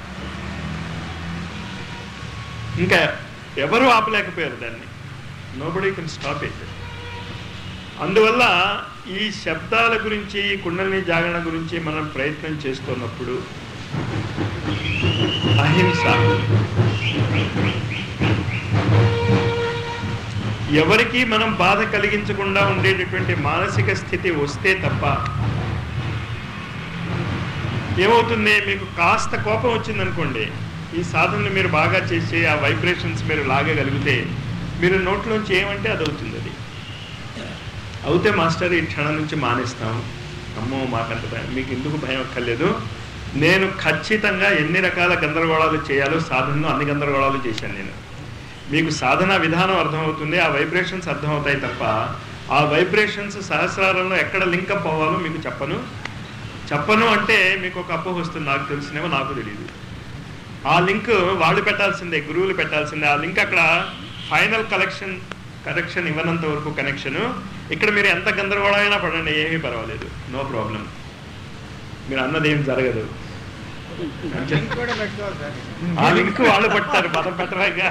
ఇంకా ఎవరు ఆపలేకపోయారు దాన్ని నోబడీ కెన్ స్టాప్ ఇట్ అందువల్ల ఈ శబ్దాల గురించి ఈ కుండలిని జాగరణ గురించి మనం ప్రయత్నం చేస్తున్నప్పుడు అహింస ఎవరికి మనం బాధ కలిగించకుండా ఉండేటటువంటి మానసిక స్థితి వస్తే తప్ప ఏమవుతుంది మీకు కాస్త కోపం వచ్చిందనుకోండి ఈ సాధనలు మీరు బాగా చేసి ఆ వైబ్రేషన్స్ మీరు లాగగలిగితే మీరు నోట్లోంచి ఏమంటే అది అవుతుంది అది అవుతే మాస్టర్ ఈ క్షణం నుంచి మానేస్తాం అమ్మో మాకంత భయం మీకు ఎందుకు భయం అక్కర్లేదు నేను ఖచ్చితంగా ఎన్ని రకాల గందరగోళాలు చేయాలో సాధనలో అన్ని గందరగోళాలు చేశాను నేను మీకు సాధన విధానం అర్థమవుతుంది ఆ వైబ్రేషన్స్ అర్థమవుతాయి తప్ప ఆ వైబ్రేషన్స్ సహస్రారంలో ఎక్కడ లింకప్ అవ్వాలో మీకు చెప్పను చెప్పను అంటే మీకు ఒక అపోహ వస్తుంది నాకు తెలిసినేమో నాకు తెలియదు ఆ లింక్ వాళ్ళు పెట్టాల్సిందే గురువులు పెట్టాల్సిందే ఆ లింక్ అక్కడ ఫైనల్ కలెక్షన్ కరెక్షన్ ఇవ్వనంత వరకు కనెక్షన్ ఇక్కడ మీరు ఎంత గందరగోళమైనా పడండి ఏమీ పర్వాలేదు నో ప్రాబ్లం మీరు అన్నది ఏం జరగదు కూడా పెట్టుకోవాలి సార్ ఆ లింక్ వాళ్ళు పడతారు మనం పెట్టరాగా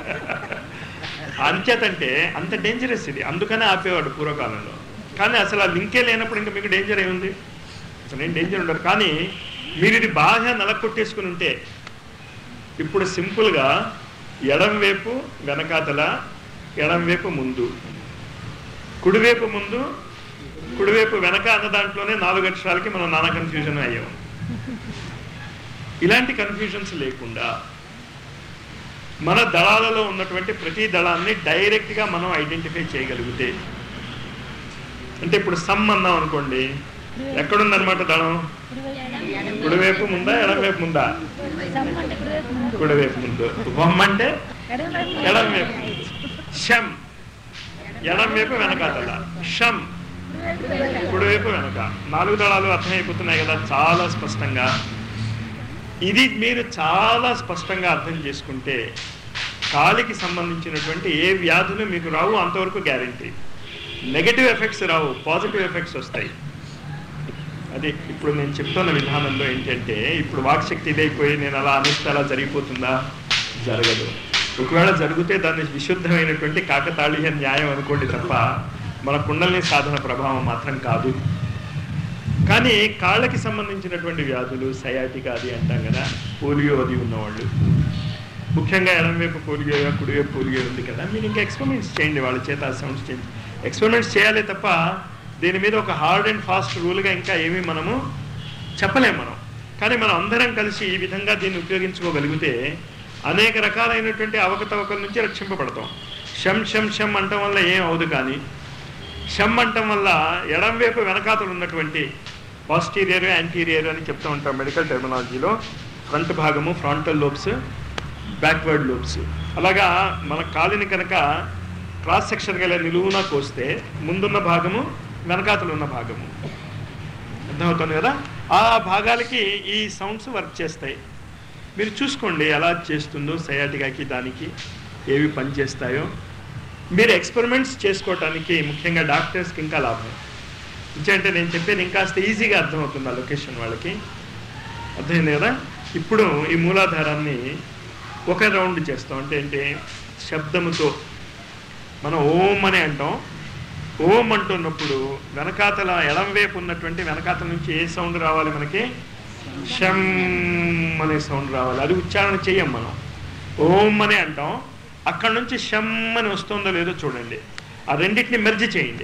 అంచేతంటే అంత డేంజరస్ ఇది అందుకనే ఆపేవాడు పూర్వకాలంలో కానీ అసలు ఆ లింకే లేనప్పుడు ఇంకా మీకు డేంజర్ ఏముంది అసలు ఏం డేంజర్ ఉండదు కానీ మీరు ఇది బాగా నలకొట్టేసుకుని ఉంటే ఇప్పుడు సింపుల్గా ఎడం వైపు వెనకాతల ఎడం వైపు ముందు కుడివైపు ముందు కుడివైపు వెనక అన్న దాంట్లోనే నాలుగు అక్షరాలకి మనం నానా కన్ఫ్యూజన్ అయ్యాం ఇలాంటి కన్ఫ్యూజన్స్ లేకుండా మన దళాలలో ఉన్నటువంటి ప్రతి దళాన్ని డైరెక్ట్గా మనం ఐడెంటిఫై చేయగలిగితే అంటే ఇప్పుడు సమ్ అన్నాం అనుకోండి ఎక్కడుందన్నమాట దళం కుడివైపు ముందా ఎడమవైపు ముందా కుడివైపు ముందు వమ్ అంటే ఎడమవైపు ముందు షం ఎడం వైపు వెనకాతల షం కుడివైపు వెనక నాలుగు దళాలు అర్థమైపోతున్నాయి కదా చాలా స్పష్టంగా ఇది మీరు చాలా స్పష్టంగా అర్థం చేసుకుంటే కాలికి సంబంధించినటువంటి ఏ వ్యాధులు మీకు రావు అంతవరకు గ్యారంటీ నెగటివ్ ఎఫెక్ట్స్ రావు పాజిటివ్ ఎఫెక్ట్స్ వస్తాయి అది ఇప్పుడు నేను చెప్తున్న విధానంలో ఏంటంటే ఇప్పుడు వాక్శక్తి ఇదైపోయి నేను అలా అనిస్తే అలా జరిగిపోతుందా జరగదు ఒకవేళ జరిగితే దాన్ని విశుద్ధమైనటువంటి కాకతాళీయ న్యాయం అనుకోండి తప్ప మన కుండలిని సాధన ప్రభావం మాత్రం కాదు కానీ కాళ్ళకి సంబంధించినటువంటి వ్యాధులు సయాటిక అది అంటాం కదా పోలియో అది ఉన్నవాళ్ళు ముఖ్యంగా ఎడంవైపు పోలియో కుడివైపు పోలియో ఉంది కదా మీరు ఇంకా ఎక్స్పెరిమెంట్స్ చేయండి వాళ్ళ చేత సౌండ్స్ చేయండి ఎక్స్పెరిమెంట్స్ చేయాలి తప్ప దీని మీద ఒక హార్డ్ అండ్ ఫాస్ట్ రూల్గా ఇంకా ఏమీ మనము చెప్పలేం మనం కానీ మనం అందరం కలిసి ఈ విధంగా దీన్ని ఉపయోగించుకోగలిగితే అనేక రకాలైనటువంటి అవకతవకల నుంచి రక్షింపబడతాం షం షం షం అంటం వల్ల ఏం అవదు కానీ షమ్ అంటం వల్ల ఎడం వైపు వెనకాతలు ఉన్నటువంటి పాస్టీరియర్ యాంటీరియర్ అని చెప్తూ ఉంటాం మెడికల్ టెర్మినాలజీలో ఫ్రంట్ భాగము ఫ్రంటల్ లోబ్స్ బ్యాక్వర్డ్ లోబ్స్ అలాగా మన కాలిని కనుక క్రాస్ సెక్షన్ గల నిలువున కోస్తే ముందున్న భాగము వెనకాతలు ఉన్న భాగము అర్థమవుతుంది కదా ఆ భాగాలకి ఈ సౌండ్స్ వర్క్ చేస్తాయి మీరు చూసుకోండి ఎలా చేస్తుందో సయాటికాకి దానికి ఏవి పనిచేస్తాయో మీరు ఎక్స్పెరిమెంట్స్ చేసుకోవటానికి ముఖ్యంగా డాక్టర్స్కి ఇంకా లాభం అంటే నేను చెప్పేది ఇంకాస్త ఈజీగా అర్థమవుతుంది ఆ లొకేషన్ వాళ్ళకి అర్థమైంది కదా ఇప్పుడు ఈ మూలాధారాన్ని ఒక రౌండ్ చేస్తాం అంటే ఏంటి శబ్దముతో మనం ఓం అని అంటాం ఓం అంటున్నప్పుడు వెనకాతల ఎడం వైపు ఉన్నటువంటి వెనకాతల నుంచి ఏ సౌండ్ రావాలి మనకి షం అనే సౌండ్ రావాలి అది ఉచ్చారణ చెయ్యం మనం ఓం అని అంటాం అక్కడ నుంచి షం అని వస్తుందో లేదో చూడండి ఆ రెండింటిని మెర్జ్ చేయండి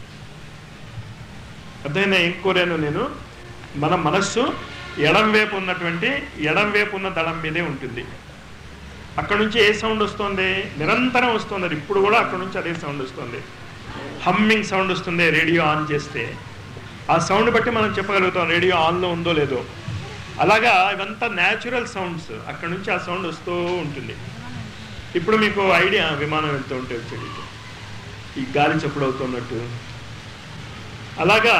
అర్థమైనా ఏం కోరాను నేను మన మనస్సు ఎడం వైపు ఉన్నటువంటి ఎడం వైపు ఉన్న దళం మీదే ఉంటుంది అక్కడ నుంచి ఏ సౌండ్ వస్తుంది నిరంతరం వస్తుంది అది ఇప్పుడు కూడా అక్కడ నుంచి అదే సౌండ్ వస్తుంది హమ్మింగ్ సౌండ్ వస్తుంది రేడియో ఆన్ చేస్తే ఆ సౌండ్ బట్టి మనం చెప్పగలుగుతాం రేడియో ఆన్లో ఉందో లేదో అలాగా ఇవంతా న్యాచురల్ సౌండ్స్ అక్కడ నుంచి ఆ సౌండ్ వస్తూ ఉంటుంది ఇప్పుడు మీకు ఐడియా విమానం వెళ్తూ ఉంటే వచ్చేది ఈ గాలి చప్పుడు అవుతున్నట్టు అలాగా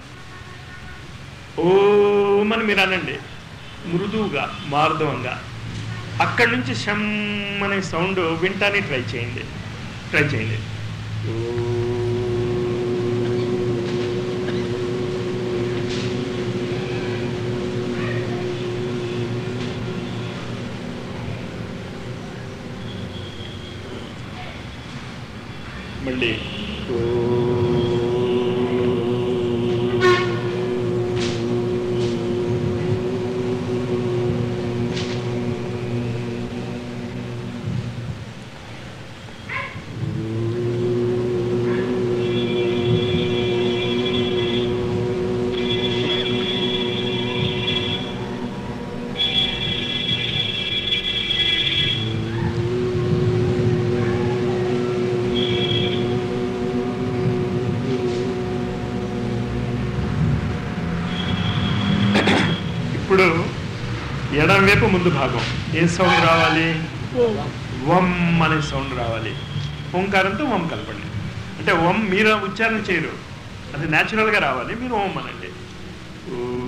ఓమని మీరు అనండి మృదువుగా మార్దవంగా అక్కడి నుంచి షమ్ అనే సౌండ్ వింటానే ట్రై చేయండి ట్రై చేయండి మళ్ళీ ఇప్పుడు ఎడం వైపు ముందు భాగం ఏ సౌండ్ రావాలి వం అనే సౌండ్ రావాలి ఓంకారంతో ఓం కలపండి అంటే ఓం మీరు ఉచ్చారణ చేయరు అది న్యాచురల్గా రావాలి మీరు ఓం అనండి ఓ